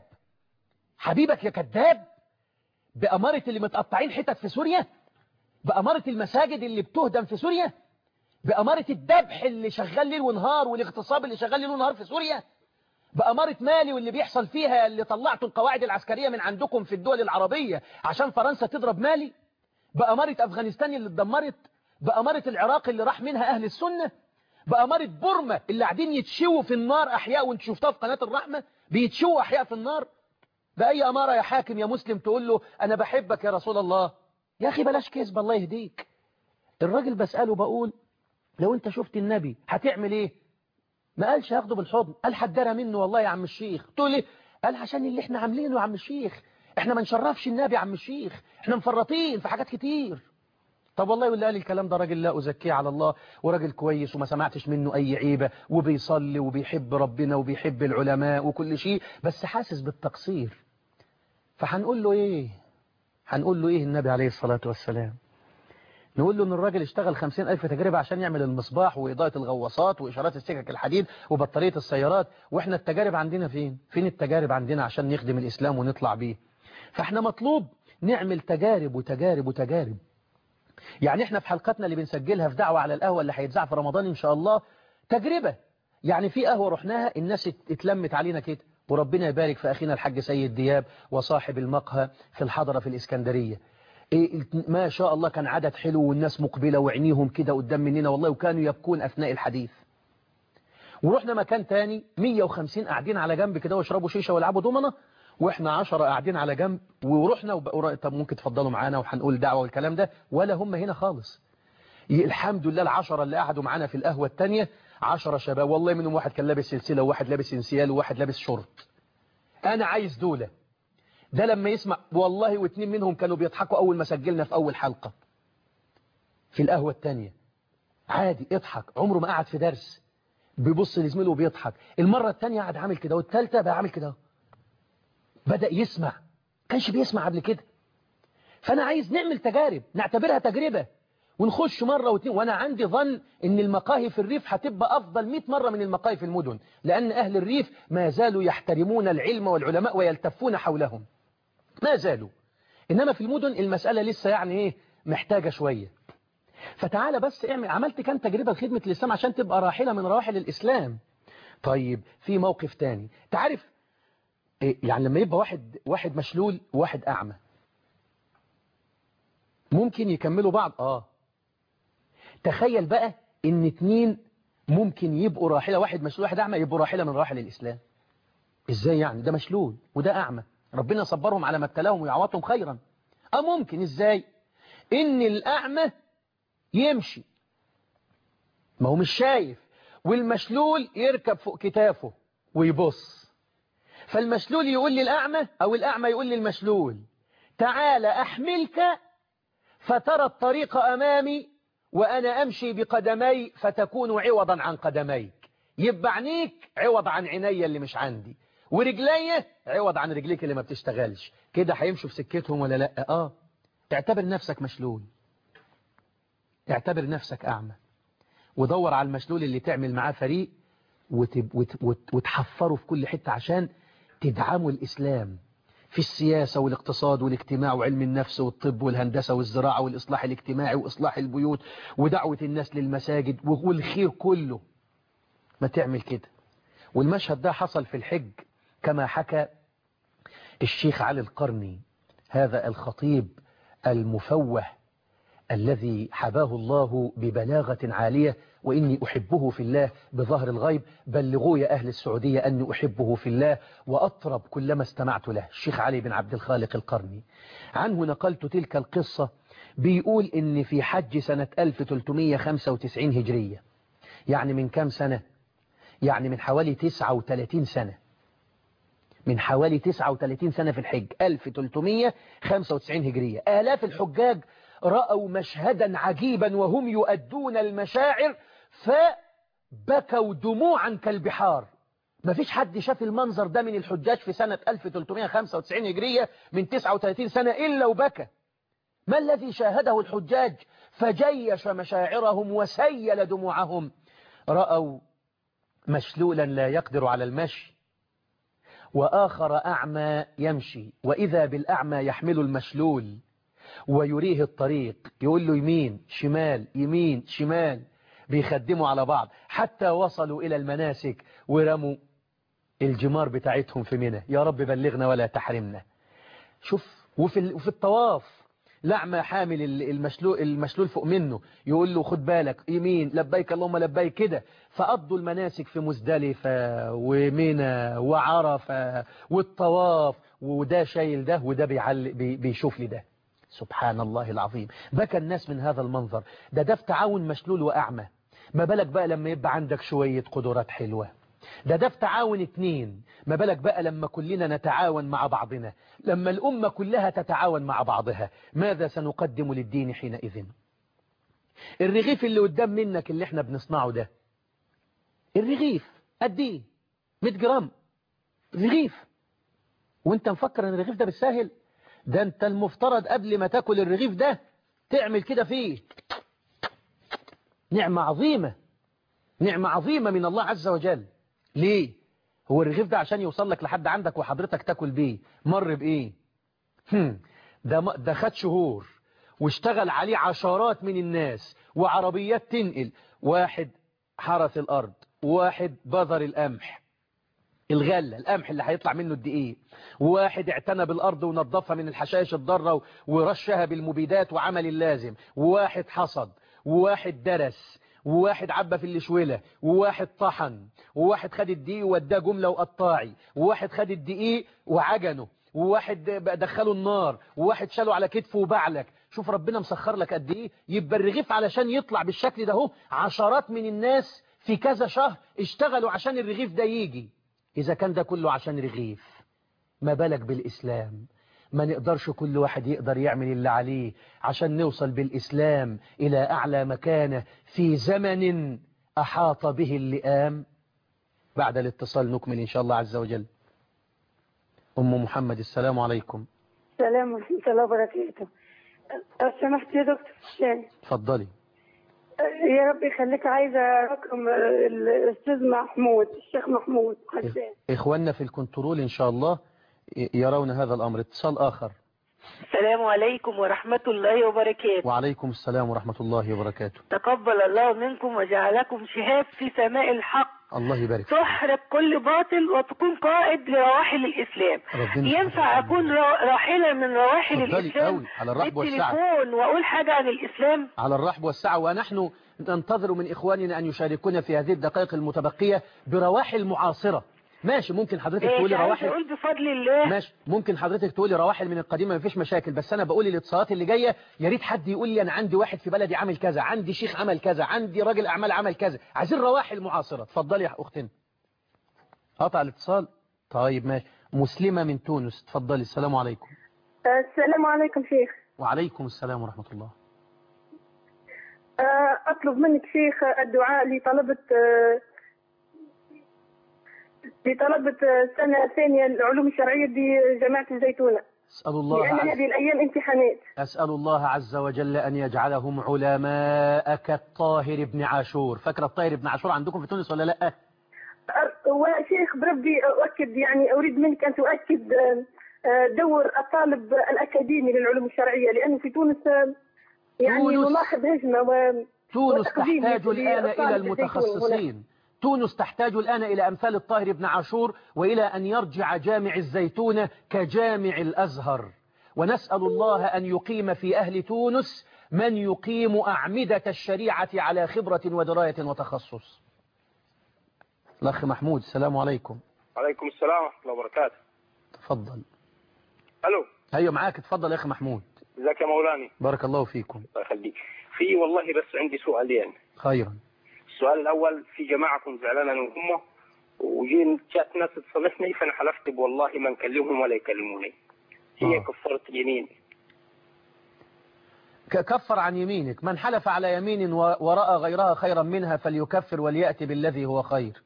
حبيبك يا كذاب بأمارة اللي متقطعين حتت في سوريا بأمارة المساجد اللي بتهدم في سوريا بأمارة الذبح اللي شغال ليل ونهار والاغتصاب اللي شغال ليل ونهار في سوريا بأمارة مالي واللي بيحصل فيها اللي طلعتوا القواعد العسكرية من عندكم في الدول العربية عشان فرنسا تضرب مالي بأمارة أفغانستان اللي اتدمرت بأمارة العراق اللي راح منها أهل السنة بأمارة بورما اللي قاعدين يتشووا في النار أحياء وانت شفتها في قناة الرحمة بيتشووا أحياء في النار بأي أمارة يا حاكم يا مسلم تقول له أنا بحبك يا رسول الله يا أخي بلاش كذب الله يهديك الراجل بسأله بقول لو انت شفت النبي هتعمل ايه ما قالش هاخده بالحضن قال حدرها منه والله يا عم الشيخ تقول لي قال عشان اللي احنا عاملينه يا عم الشيخ احنا ما نشرفش النبي يا عم الشيخ احنا مفرطين في حاجات كتير طب والله واللي قال الكلام ده راجل لا أزكيه على الله وراجل كويس وما سمعتش منه أي عيبة وبيصلي وبيحب ربنا وبيحب العلماء وكل شيء بس حاسس بالتقصير فهنقول له ايه هنقول له ايه النبي عليه الصلاة والسلام نقول له ان الراجل اشتغل خمسين ألف تجربة عشان يعمل المصباح وإضاءة الغواصات وإشارات السكك الحديد وبطارية السيارات وإحنا التجارب عندنا فين فين التجارب عندنا عشان نخدم الإسلام ونطلع بيه فإحنا مطلوب نعمل تجارب وتجارب وتجارب يعني إحنا في حلقتنا اللي بنسجلها في دعوة على القهوة اللي هيتذاع في رمضان إن شاء الله تجربة يعني في قهوة رحناها الناس اتلمت علينا كده وربنا يبارك في أخينا الحاج سيد دياب وصاحب المقهى في الحضرة في الإسكندرية إيه ما شاء الله كان عدد حلو والناس مقبلة وعينيهم كده قدام مننا والله وكانوا يبكون أثناء الحديث ورحنا مكان تاني 150 قاعدين على جنب كده ويشربوا شيشة ويلعبوا دومنة واحنا 10 قاعدين على جنب ورحنا وبقوا طب ممكن تفضلوا معانا وهنقول دعوة والكلام ده ولا هم هنا خالص الحمد لله العشرة اللي قعدوا معانا في القهوة التانية عشرة شباب والله منهم واحد كان لابس سلسلة وواحد لابس انسيال وواحد لابس شورت انا عايز دولة ده لما يسمع والله واثنين منهم كانوا بيضحكوا أول ما سجلنا في أول حلقة في القهوة التانية عادي اضحك عمره ما قعد في درس بيبص لزميله وبيضحك المرة التانية قعد عامل كده والتالتة بقى عامل كده بدأ يسمع كانش بيسمع قبل كده فأنا عايز نعمل تجارب نعتبرها تجربة ونخش مرة واثنين وأنا عندي ظن إن المقاهي في الريف هتبقى أفضل 100 مرة من المقاهي في المدن لأن أهل الريف ما زالوا يحترمون العلم والعلماء ويلتفون حولهم ما زالوا إنما في المدن المسألة لسه يعني إيه محتاجة شوية فتعالى بس اعمل عملت كان تجربة لخدمة الإسلام عشان تبقى راحلة من رواحل الإسلام طيب في موقف تاني تعرف إيه يعني لما يبقى واحد واحد مشلول وواحد أعمى ممكن يكملوا بعض آه تخيل بقى إن اتنين ممكن يبقوا راحلة واحد مشلول واحد أعمى يبقوا راحلة من رواحل الإسلام إزاي يعني ده مشلول وده أعمى ربنا صبرهم على ما ابتلاهم ويعوضهم خيرا أه ممكن إزاي إن الأعمى يمشي ما هو مش شايف والمشلول يركب فوق كتافه ويبص فالمشلول يقول للأعمى أو الأعمى يقول للمشلول تعال أحملك فترى الطريق أمامي وأنا أمشي بقدمي فتكون عوضا عن قدميك يبقى عينيك عوض عن عيني اللي مش عندي ورجليه عوض عن رجليك اللي ما بتشتغلش كده هيمشوا في سكتهم ولا لا اه اعتبر نفسك مشلول اعتبر نفسك أعمى ودور على المشلول اللي تعمل معاه فريق وتب وت وت وتحفره في كل حتة عشان تدعموا الإسلام في السياسة والاقتصاد والاجتماع وعلم النفس والطب والهندسة والزراعة والإصلاح الاجتماعي وإصلاح البيوت ودعوة الناس للمساجد والخير كله ما تعمل كده والمشهد ده حصل في الحج كما حكى الشيخ علي القرني هذا الخطيب المفوه الذي حباه الله ببلاغة عالية وإني أحبه في الله بظهر الغيب بلغوا يا أهل السعودية أني أحبه في الله وأطرب كلما استمعت له الشيخ علي بن عبد الخالق القرني عنه نقلت تلك القصة بيقول إن في حج سنة 1395 هجرية يعني من كام سنة يعني من حوالي 39 سنة من حوالي 39 سنة في الحج 1395 هجرية آلاف الحجاج رأوا مشهدا عجيبا وهم يؤدون المشاعر فبكوا دموعا كالبحار ما فيش حد شاف المنظر ده من الحجاج في سنة 1395 هجرية من 39 سنة إلا وبكى ما الذي شاهده الحجاج فجيش مشاعرهم وسيل دموعهم رأوا مشلولا لا يقدر على المشي وآخر أعمى يمشي وإذا بالأعمى يحمل المشلول ويريه الطريق يقول له يمين شمال يمين شمال بيخدموا على بعض حتى وصلوا إلى المناسك ورموا الجمار بتاعتهم في منى يا رب بلغنا ولا تحرمنا شوف وفي وفي الطواف لعمى حامل المشلول, المشلول فوق منه يقول له خد بالك يمين لبيك اللهم لبيك كده فقضوا المناسك في مزدلفة ومنى وعرفة والطواف وده شايل ده وده بيعلق بي بيشوف لي ده سبحان الله العظيم بكى الناس من هذا المنظر ده ده في تعاون مشلول وأعمى ما بالك بقى لما يبقى عندك شوية قدرات حلوة ده ده في تعاون اتنين ما بالك بقى لما كلنا نتعاون مع بعضنا لما الأمة كلها تتعاون مع بعضها ماذا سنقدم للدين حينئذ الرغيف اللي قدام منك اللي احنا بنصنعه ده الرغيف قد ايه 100 جرام رغيف وانت مفكر ان الرغيف ده بالساهل ده انت المفترض قبل ما تاكل الرغيف ده تعمل كده فيه نعمة عظيمة نعمة عظيمة من الله عز وجل ليه هو الرغيف ده عشان يوصل لك لحد عندك وحضرتك تاكل بيه مر بايه هم ده ده خد شهور واشتغل عليه عشرات من الناس وعربيات تنقل واحد حرث الارض واحد بذر القمح الغلة القمح اللي هيطلع منه الدقيق واحد اعتنى بالأرض ونظفها من الحشائش الضارة ورشها بالمبيدات وعمل اللازم وواحد حصد وواحد درس وواحد عبى في الشويلة وواحد طحن وواحد خد الدقيق ووداه جملة وقطاعي وواحد خد الدقيق وعجنه وواحد دخله النار وواحد شاله على كتفه وبعلك شوف ربنا مسخر لك قد ايه يبقى الرغيف علشان يطلع بالشكل ده اهو عشرات من الناس في كذا شهر اشتغلوا عشان الرغيف ده يجي إذا كان ده كله عشان رغيف ما بالك بالإسلام ما نقدرش كل واحد يقدر يعمل اللي عليه عشان نوصل بالإسلام إلى أعلى مكانة في زمن أحاط به اللئام بعد الاتصال نكمل إن شاء الله عز وجل أم محمد السلام عليكم السلام ورحمة الله وبركاته لو سمحت يا دكتور هشام اتفضلي يا رب يخليك عايزة رقم الأستاذ محمود الشيخ محمود حسان إخواننا في الكنترول إن شاء الله يرون هذا الأمر اتصال آخر السلام عليكم ورحمة الله وبركاته وعليكم السلام ورحمة الله وبركاته تقبل الله منكم وجعلكم شهاب في سماء الحق الله يبارك فيك. تحرق كل باطل وتكون قائد لرواحل الإسلام ربنا ينفع يخليك. أكون را- راحلة من رواحل اتفضلي الإسلام قوي على الرحب والسعة بالتليفون وأقول حاجة عن الإسلام على الرحب والسعة ونحن ننتظر من إخواننا أن يشاركونا في هذه الدقائق المتبقية برواحل معاصرة ماشي ممكن حضرتك إيه، تقولي عايز رواحل أقول بفضل الله ماشي ممكن حضرتك تقولي رواحل من القديمة مفيش مشاكل بس أنا بقول الاتصالات اللي جاية يا ريت حد يقول لي أنا عندي واحد في بلدي عامل كذا عندي شيخ عمل كذا عندي راجل أعمال عمل كذا عايزين رواحل معاصرة اتفضلي يا أختنا قطع الاتصال طيب ماشي مسلمة من تونس اتفضلي السلام عليكم السلام عليكم شيخ وعليكم السلام ورحمة الله آه، أطلب منك شيخ الدعاء لطلبة آه، لطلبة آه، سنة ثانية العلوم الشرعية بجامعة الزيتونة أسأل الله لأن عز هذه الأيام امتحانات أسأل الله عز وجل أن يجعلهم علماء كالطاهر بن عاشور فاكرة الطاهر بن عاشور عندكم في تونس ولا لا أر- وشيخ بربي أؤكد يعني أريد منك أن تؤكد آه، آه، دور الطالب الأكاديمي للعلوم الشرعية لأنه في تونس آه، يعني تونس- نلاحظ هجمة و... تونس وتقديم تحتاج الآن للطالب إلى الزيتون المتخصصين تونس تحتاج الآن إلى أمثال الطاهر بن عاشور وإلى أن يرجع جامع الزيتونة كجامع الأزهر ونسأل الله أن يقيم في أهل تونس من يقيم أعمدة الشريعة على خبرة ودراية وتخصص الأخ محمود السلام عليكم عليكم السلام ورحمة الله وبركاته تفضل ألو أيوة معاك تفضل يا أخ محمود ازيك يا مولاني بارك الله فيكم الله يخليك في والله بس عندي سؤالين خيرا السؤال الأول في جماعة كنت زعلان أنا وهم وجين جات ناس تصالحني فأنا حلفت والله ما نكلمهم ولا يكلموني هي آه. كفرت اليمين ك- كفر عن يمينك من حلف على يمين و- ورأى غيرها خيرا منها فليكفر وليأتي بالذي هو خير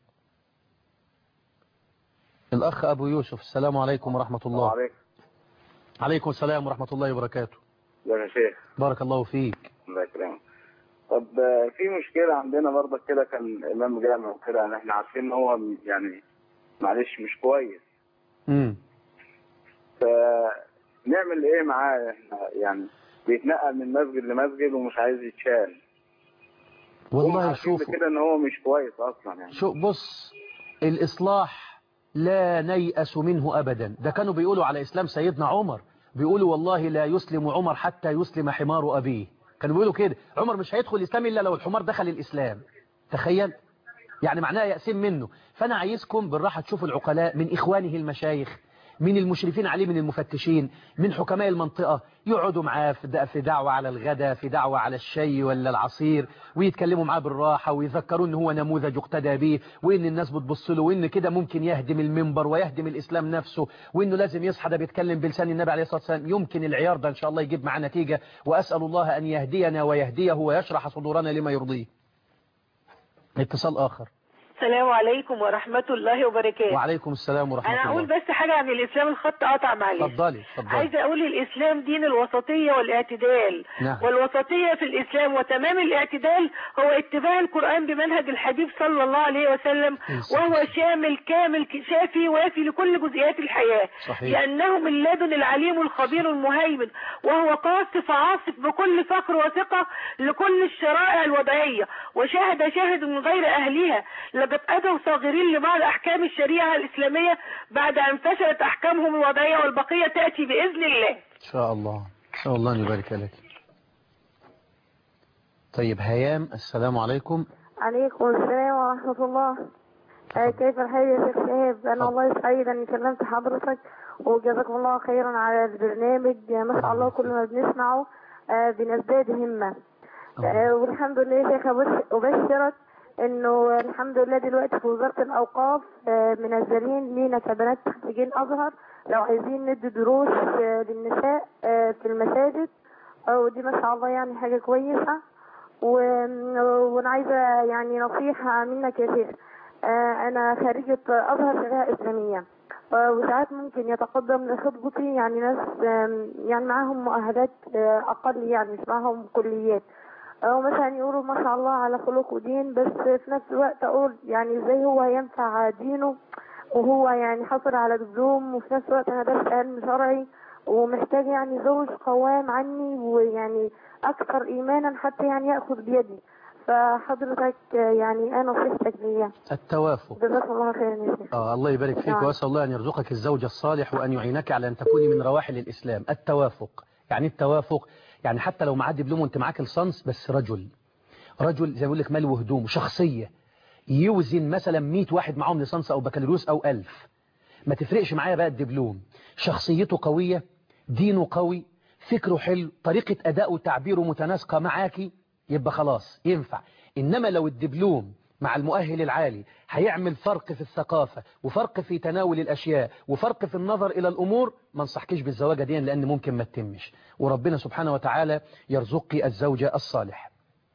الأخ أبو يوسف السلام عليكم ورحمة الله عليكم عليكم السلام ورحمة الله وبركاته ازيك يا شيخ بارك الله فيك الله يكرمك طب آه، في مشكلة عندنا برضه كده كان إمام جامع وكده يعني إحنا عارفين إن هو يعني معلش مش كويس امم فنعمل إيه معاه إحنا يعني بيتنقل من مسجد لمسجد ومش عايز يتشال هم والله عارفين شوف كده إن هو مش كويس أصلا يعني شو بص الإصلاح لا نيأس منه أبدا ده كانوا بيقولوا على إسلام سيدنا عمر بيقولوا والله لا يسلم عمر حتى يسلم حمار أبيه كانوا بيقولوا كده عمر مش هيدخل الإسلام إلا لو الحمار دخل الإسلام تخيل يعني معناها يأسين منه فأنا عايزكم بالراحة تشوفوا العقلاء من إخوانه المشايخ من المشرفين عليه من المفتشين من حكماء المنطقة يقعدوا معاه في د- في دعوة على الغداء في دعوة على الشاي ولا العصير ويتكلموا معاه بالراحة ويذكروا ان هو نموذج يقتدى به وان الناس بتبص له وان كده ممكن يهدم المنبر ويهدم الإسلام نفسه وانه لازم يصحى ده بيتكلم بلسان النبي عليه الصلاة والسلام يمكن العيار ده ان شاء الله يجيب معاه نتيجة وأسأل الله أن يهدينا ويهديه ويشرح صدورنا لما يرضيه اتصال آخر السلام عليكم ورحمة الله وبركاته وعليكم السلام ورحمة أنا أقول الله بس حاجة عن الإسلام الخط قطع معلش اتفضلي اتفضلي عايزة أقول الإسلام دين الوسطية والاعتدال نعم. والوسطية في الإسلام وتمام الاعتدال هو اتباع القرآن بمنهج الحبيب صلى الله عليه وسلم وهو شامل كامل شافي وافي لكل جزئيات الحياة صحيح. لأنه من لدن العليم الخبير المهيمن وهو قاصف عاصف بكل فخر وثقة لكل الشرائع الوضعية وشاهد شاهد من غير أهلها لقد أتوا صاغرين لبعض أحكام الشريعة الإسلامية بعد أن فشلت أحكامهم الوضعية والبقية تأتي بإذن الله إن شاء الله إن شاء الله أن يبارك لك طيب هيام السلام عليكم عليكم السلام ورحمة الله آه كيف الحال يا شيخ شهاب أنا والله سعيد أني كلمت حضرتك وجزاكم الله خيرا على البرنامج آه، ما شاء الله كل ما بنسمعه آه بنزداد همة آه والحمد لله يا شيخ أبش- أبشرك إنه الحمد لله دلوقتي في وزارة الأوقاف آه منزلين لينا كبنات خريجين أزهر لو عايزين ندي دروس آه للنساء آه في المساجد آه ودي ما شاء الله يعني حاجة كويسة و- وانا عايزه يعني نصيحه منك يا شيخ آه، انا خريجه ازهر شريعه اسلاميه آه، وساعات ممكن يتقدم لخطبتي يعني ناس آم، يعني معاهم مؤهلات آه، اقل يعني مش معاهم كليات او مثلا يقولوا ما شاء الله على خلق ودين بس في نفس الوقت اقول يعني ازاي هو هينفع دينه وهو يعني حصل على دبلوم وفي نفس الوقت انا درس علم شرعي ومحتاج يعني زوج قوام عني ويعني اكثر ايمانا حتى يعني ياخذ بيدي فحضرتك يعني انا نصيحتك ليا التوافق جزاك الله خيرا يا شيخ آه الله يبارك فيك نعم. وأسأل الله أن يرزقك الزوج الصالح وأن يعينك على أن تكوني من رواحل الإسلام التوافق يعني التوافق يعني حتى لو معاه دبلوم وانت معاك الصنص بس رجل رجل زي ما بيقول لك مال وهدوم شخصية يوزن مثلا 100 واحد معاهم لصنص أو بكالوريوس أو ألف ما تفرقش معايا بقى الدبلوم شخصيته قوية دينه قوي فكره حلو طريقة أداءه وتعبيره متناسقة معاكي يبقى خلاص ينفع إنما لو الدبلوم مع المؤهل العالي هيعمل فرق في الثقافة وفرق في تناول الأشياء وفرق في النظر إلى الأمور ما انصحكيش بالزواجة دي لأن ممكن ما تتمش وربنا سبحانه وتعالى يرزقك الزوجة الصالح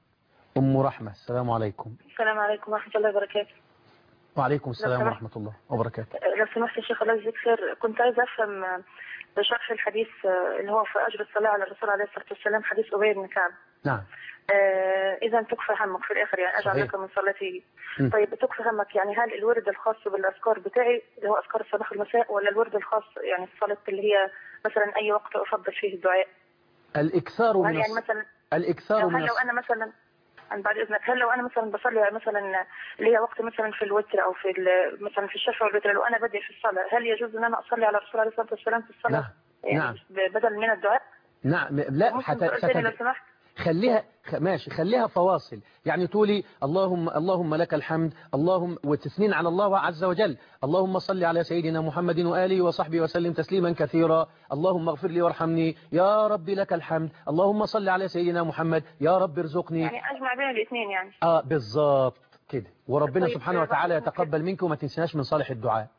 أم رحمة السلام عليكم السلام عليكم ورحمة الله وبركاته وعليكم السلام سمحت. ورحمة الله وبركاته لو سمحت يا شيخ الله يجزيك خير كنت عايزة أفهم آه، بشرح الحديث آه، اللي هو في أجر الصلاة على الرسول عليه الصلاة والسلام حديث أبي بن كعب نعم آه، إذا تكفى همك في الآخر يعني أجعل صحيح. لك من صلاتي م. طيب تكفى همك يعني هل الورد الخاص بالأذكار بتاعي اللي هو أذكار الصباح والمساء ولا الورد الخاص يعني الصلاة اللي هي مثلا أي وقت أفضل فيه الدعاء الإكثار وهل من يعني الص- مثلا الإكثار لو من هل لو الص- أنا مثلا عن بعد إذنك هل لو أنا مثلا بصلي مثلا اللي هي وقت مثلا في الوتر أو في ال- مثلا في الشفع والوتر لو أنا بدي في الصلاة هل يجوز إن أنا أصلي على الرسول عليه الصلاة والسلام في الصلاة؟ نعم يعني نعم بدل من الدعاء نعم لا ممكن حت... تقول تاني لو ستد... سمحت خليها خ... ماشي خليها فواصل يعني تقولي اللهم اللهم لك الحمد اللهم وتثنين على الله عز وجل اللهم صل على سيدنا محمد وآله وصحبه وسلم تسليما كثيرا اللهم اغفر لي وارحمني يا رب لك الحمد اللهم صل على سيدنا محمد يا رب ارزقني يعني أجمع بين الاثنين يعني اه بالظبط كده وربنا طيب، سبحانه بعد وتعالى ممكن- يتقبل منك وما تنسناش من صالح الدعاء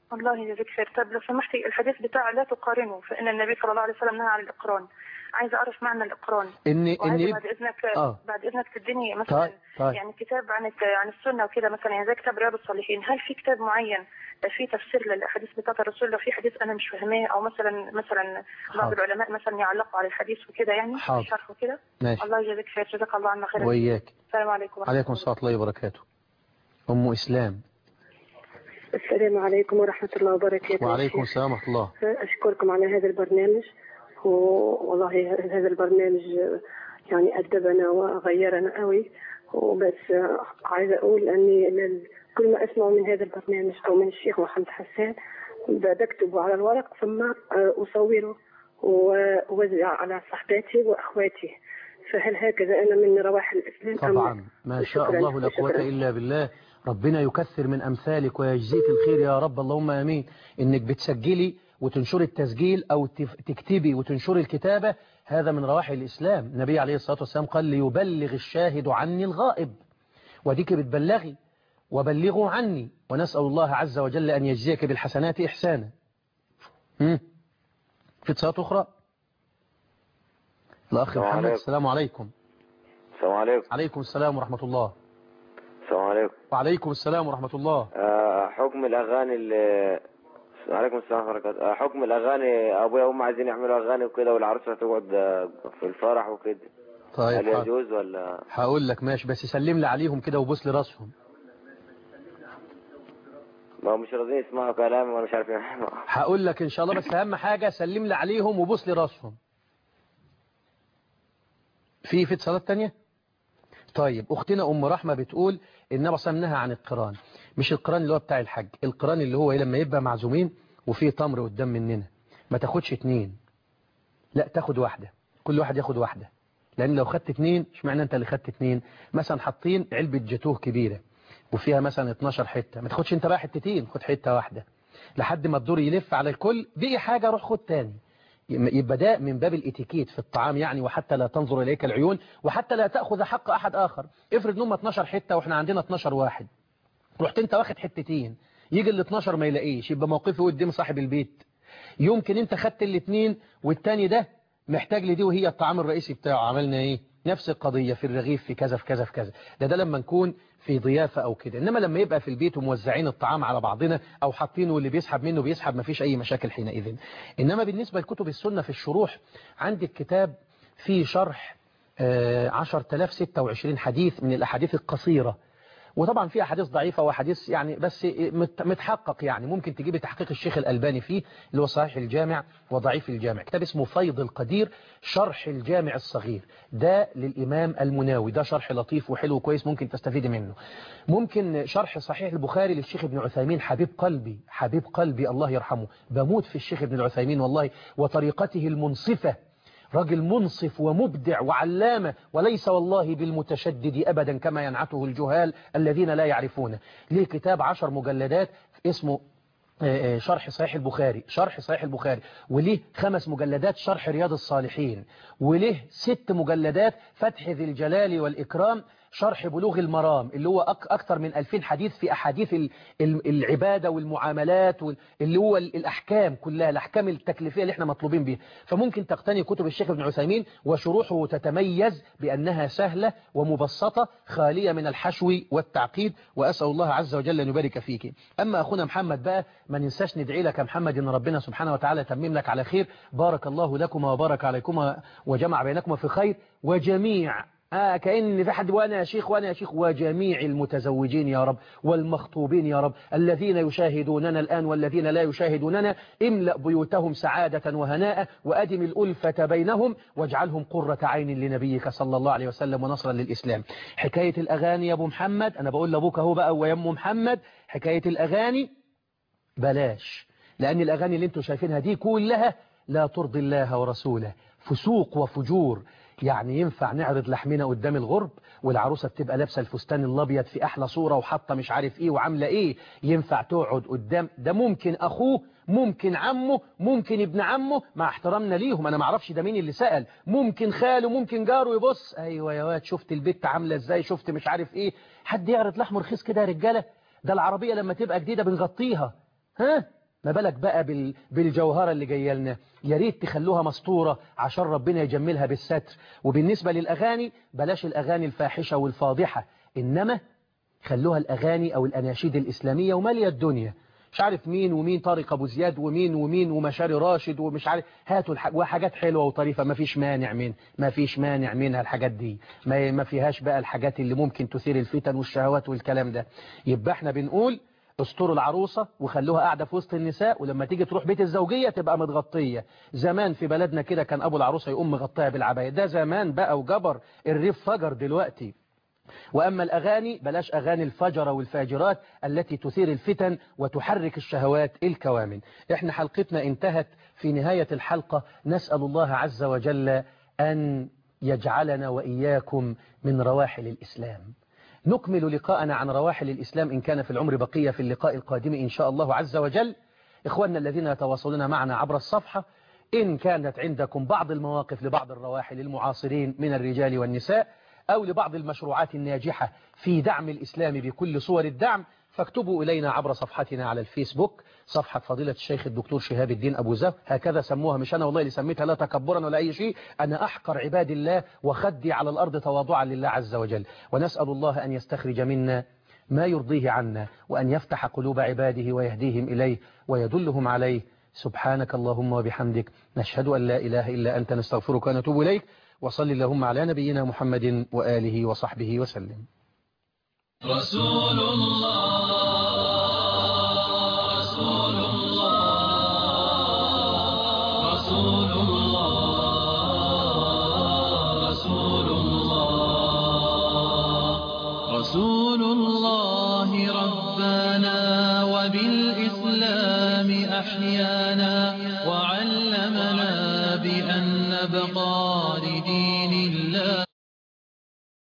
الله يجزيك خير طب لو سمحتي الحديث بتاع لا تقارنه فإن النبي صلى الله عليه وسلم نهى عن الإقران عايزة أعرف معنى الإقران ان ان وعايزة يب- بعد إذنك آه. بعد إذنك تديني مثلا طيب طيب يعني كتاب عن الت- عن السنة وكده مثلا يعني زي كتاب رياض الصالحين هل في كتاب معين في تفسير للأحاديث بتاعت الرسول لو في حديث أنا مش فاهماه أو مثلا مثلا بعض حاضر. العلماء مثلا يعلقوا على الحديث وكده يعني حاضر. شرح وكده ماشي الله يجزيك خير جزاك الله عنا خير وإياك السلام عليكم ورحمة عليكم الله. السلام ورحمة الله وبركاته أم إسلام السلام عليكم ورحمة الله وبركاته وعليكم السلام ورحمة الله أشكركم على هذا البرنامج والله هذا البرنامج يعني أدبنا وغيرنا قوي وبس عايزة أقول أني لل- كل ما أسمع من هذا البرنامج أو من الشيخ محمد حسان بكتبه على الورق ثم أصوره وأوزع على صحباتي وأخواتي فهل هكذا أنا من رواح الإسلام أم لا؟ طبعا ما شاء شكراً. الله لا قوة شكراً. إلا بالله ربنا يكثر من أمثالك ويجزيك الخير يا رب اللهم أمين إنك بتسجلي وتنشر التسجيل أو تف- تكتبي وتنشر الكتابة هذا من روائح الإسلام النبي عليه الصلاة والسلام قال ليبلغ الشاهد عني الغائب وديك بتبلغي وبلغوا عني ونسأل الله عز وجل أن يجزيك بالحسنات إحسانا مم. في اتصالات أخرى الأخ السلام محمد عليكم. السلام عليكم السلام عليكم عليكم السلام ورحمة الله السلام عليكم وعليكم السلام ورحمة الله آه، حكم الأغاني اللي وعليكم السلام ورحمة الله وبركاته. آه، حكم الأغاني أبويا وأمي عايزين يعملوا أغاني وكده والعروسة تقعد آه، في الفرح وكده طيب هل حاضر. يجوز ولا هقول لك ماشي بس سلم لي عليهم كده وبوس لي راسهم ما هم مش راضيين يسمعوا كلامي وأنا مش عارف إيه. هقول لك ان شاء الله بس اهم حاجة سلم لي عليهم وبوس لي راسهم في في اتصالات تانية طيب اختنا ام رحمة بتقول النبي صلى الله عليه وسلم نهى عن القران مش القران اللي هو بتاع الحج القران اللي هو إيه لما يبقى معزومين وفيه تمر قدام مننا ما تاخدش اتنين لا تاخد واحدة كل واحد ياخد واحدة لان لو خدت اتنين مش معنى انت اللي خدت اتنين مثلا حاطين علبة جاتوه كبيرة وفيها مثلا 12 حتة ما تاخدش انت بقى حتتين خد حتة واحدة لحد ما الدور يلف على الكل بقي حاجة روح خد تاني يبقى ده من باب الاتيكيت في الطعام يعني وحتى لا تنظر إليك العيون وحتى لا تأخذ حق أحد آخر افرض نوم 12 حتة وإحنا عندنا 12 واحد رحت انت واخد حتتين يجي ال 12 ما يلاقيش يبقى موقفه قدام صاحب البيت يمكن انت خدت الاثنين والتاني ده محتاج لدي وهي الطعام الرئيسي بتاعه عملنا ايه نفس القضية في الرغيف في كذا في كذا في كذا ده ده لما نكون في ضيافة او كده انما لما يبقى في البيت وموزعين الطعام على بعضنا او حاطينه واللي بيسحب منه بيسحب ما فيش اي مشاكل حينئذ انما بالنسبة لكتب السنة في الشروح عندك كتاب فيه شرح آه، 10026 حديث من الاحاديث القصيرة وطبعا في احاديث ضعيفة وحديث يعني بس مت- متحقق يعني ممكن تجيب تحقيق الشيخ الألباني فيه اللي هو صحيح الجامع وضعيف الجامع كتاب اسمه فيض القدير شرح الجامع الصغير ده للإمام المناوي ده شرح لطيف وحلو وكويس ممكن تستفيد منه ممكن شرح صحيح البخاري للشيخ ابن عثيمين حبيب قلبي حبيب قلبي الله يرحمه بموت في الشيخ ابن العثيمين والله وطريقته المنصفة راجل منصف ومبدع وعلامة وليس والله بالمتشدد أبدا كما ينعته الجهال الذين لا يعرفونه ليه كتاب عشر مجلدات اسمه آه، آه، شرح صحيح البخاري شرح صحيح البخاري وليه خمس مجلدات شرح رياض الصالحين وليه ست مجلدات فتح ذي الجلال والإكرام شرح بلوغ المرام اللي هو أك أكثر من ألفين حديث في أحاديث ال- ال- العبادة والمعاملات وال- اللي هو ال- الأحكام كلها الأحكام التكليفية اللي احنا مطلوبين بيها فممكن تقتني كتب الشيخ ابن عثيمين وشروحه تتميز بأنها سهلة ومبسطة خالية من الحشو والتعقيد وأسأل الله عز وجل أن يبارك فيك أما أخونا محمد بقى ما ننساش ندعي لك يا محمد أن ربنا سبحانه وتعالى يتمم لك على خير بارك الله لكما وبارك عليكما وجمع بينكما في خير وجميع آه كأن في حد وأنا يا شيخ وأنا يا شيخ وجميع المتزوجين يا رب والمخطوبين يا رب الذين يشاهدوننا الآن والذين لا يشاهدوننا املأ بيوتهم سعادة وهناء وأدم الألفة بينهم واجعلهم قرة عين لنبيك صلى الله عليه وسلم ونصرا للإسلام حكاية الأغاني يا أبو محمد أنا بقول لأبوك أهو بقى ويا أم محمد حكاية الأغاني بلاش لأن الأغاني اللي انتوا شايفينها دي كلها لا ترضي الله ورسوله فسوق وفجور يعني ينفع نعرض لحمنا قدام الغرب والعروسة بتبقى لابسه الفستان الابيض في احلى صورة وحاطه مش عارف ايه وعامله ايه ينفع تقعد قدام ده ممكن اخوه ممكن عمه ممكن ابن عمه مع احترامنا ليهم انا ما اعرفش ده مين اللي سأل ممكن خاله ممكن جاره يبص ايوه يا واد شفت البت عامله ازاي شفت مش عارف ايه حد يعرض لحمه رخيص كده يا رجاله ده العربية لما تبقى جديدة بنغطيها ها ما بالك بقى بال... بالجوهرة اللي جايه لنا يا ريت تخلوها مسطورة عشان ربنا يجملها بالستر وبالنسبة للأغاني بلاش الأغاني الفاحشة والفاضحة إنما خلوها الأغاني أو الأناشيد الإسلامية ومالية الدنيا مش عارف مين ومين طارق أبو زياد ومين ومين ومشاري راشد ومش عارف هاتوا الح... وحاجات حلوة وطريفة ما فيش مانع من ما فيش مانع منها الحاجات دي ما, ما فيهاش بقى الحاجات اللي ممكن تثير الفتن والشهوات والكلام ده يبقى احنا بنقول استروا العروسة وخلوها قاعدة في وسط النساء ولما تيجي تروح بيت الزوجية تبقى متغطية زمان في بلدنا كده كان أبو العروسة يقوم مغطيها بالعباية ده زمان بقى وجبر الريف فجر دلوقتي وأما الأغاني بلاش أغاني الفجرة والفاجرات التي تثير الفتن وتحرك الشهوات الكوامن احنا حلقتنا انتهت في نهاية الحلقة نسأل الله عز وجل أن يجعلنا وإياكم من رواحل الإسلام نكمل لقاءنا عن رواحل الإسلام إن كان في العمر بقية في اللقاء القادم إن شاء الله عز وجل إخواننا الذين يتواصلون معنا عبر الصفحة إن كانت عندكم بعض المواقف لبعض الرواحل المعاصرين من الرجال والنساء أو لبعض المشروعات الناجحة في دعم الإسلام بكل صور الدعم فاكتبوا إلينا عبر صفحتنا على الفيسبوك صفحة فضيلة الشيخ الدكتور شهاب الدين أبو زهر هكذا سموها مش أنا والله اللي سميتها لا تكبرا ولا أي شيء أنا أحقر عباد الله وخدي على الأرض تواضعا لله عز وجل ونسأل الله أن يستخرج منا ما يرضيه عنا وأن يفتح قلوب عباده ويهديهم إليه ويدلهم عليه سبحانك اللهم وبحمدك نشهد أن لا إله إلا أنت نستغفرك ونتوب إليك وصل اللهم على نبينا محمد وآله وصحبه وسلم رسول الله رسول الله رسول الله رسول الله رسول الله ربنا وبالإسلام أحيانا وعلمنا بأن نبقى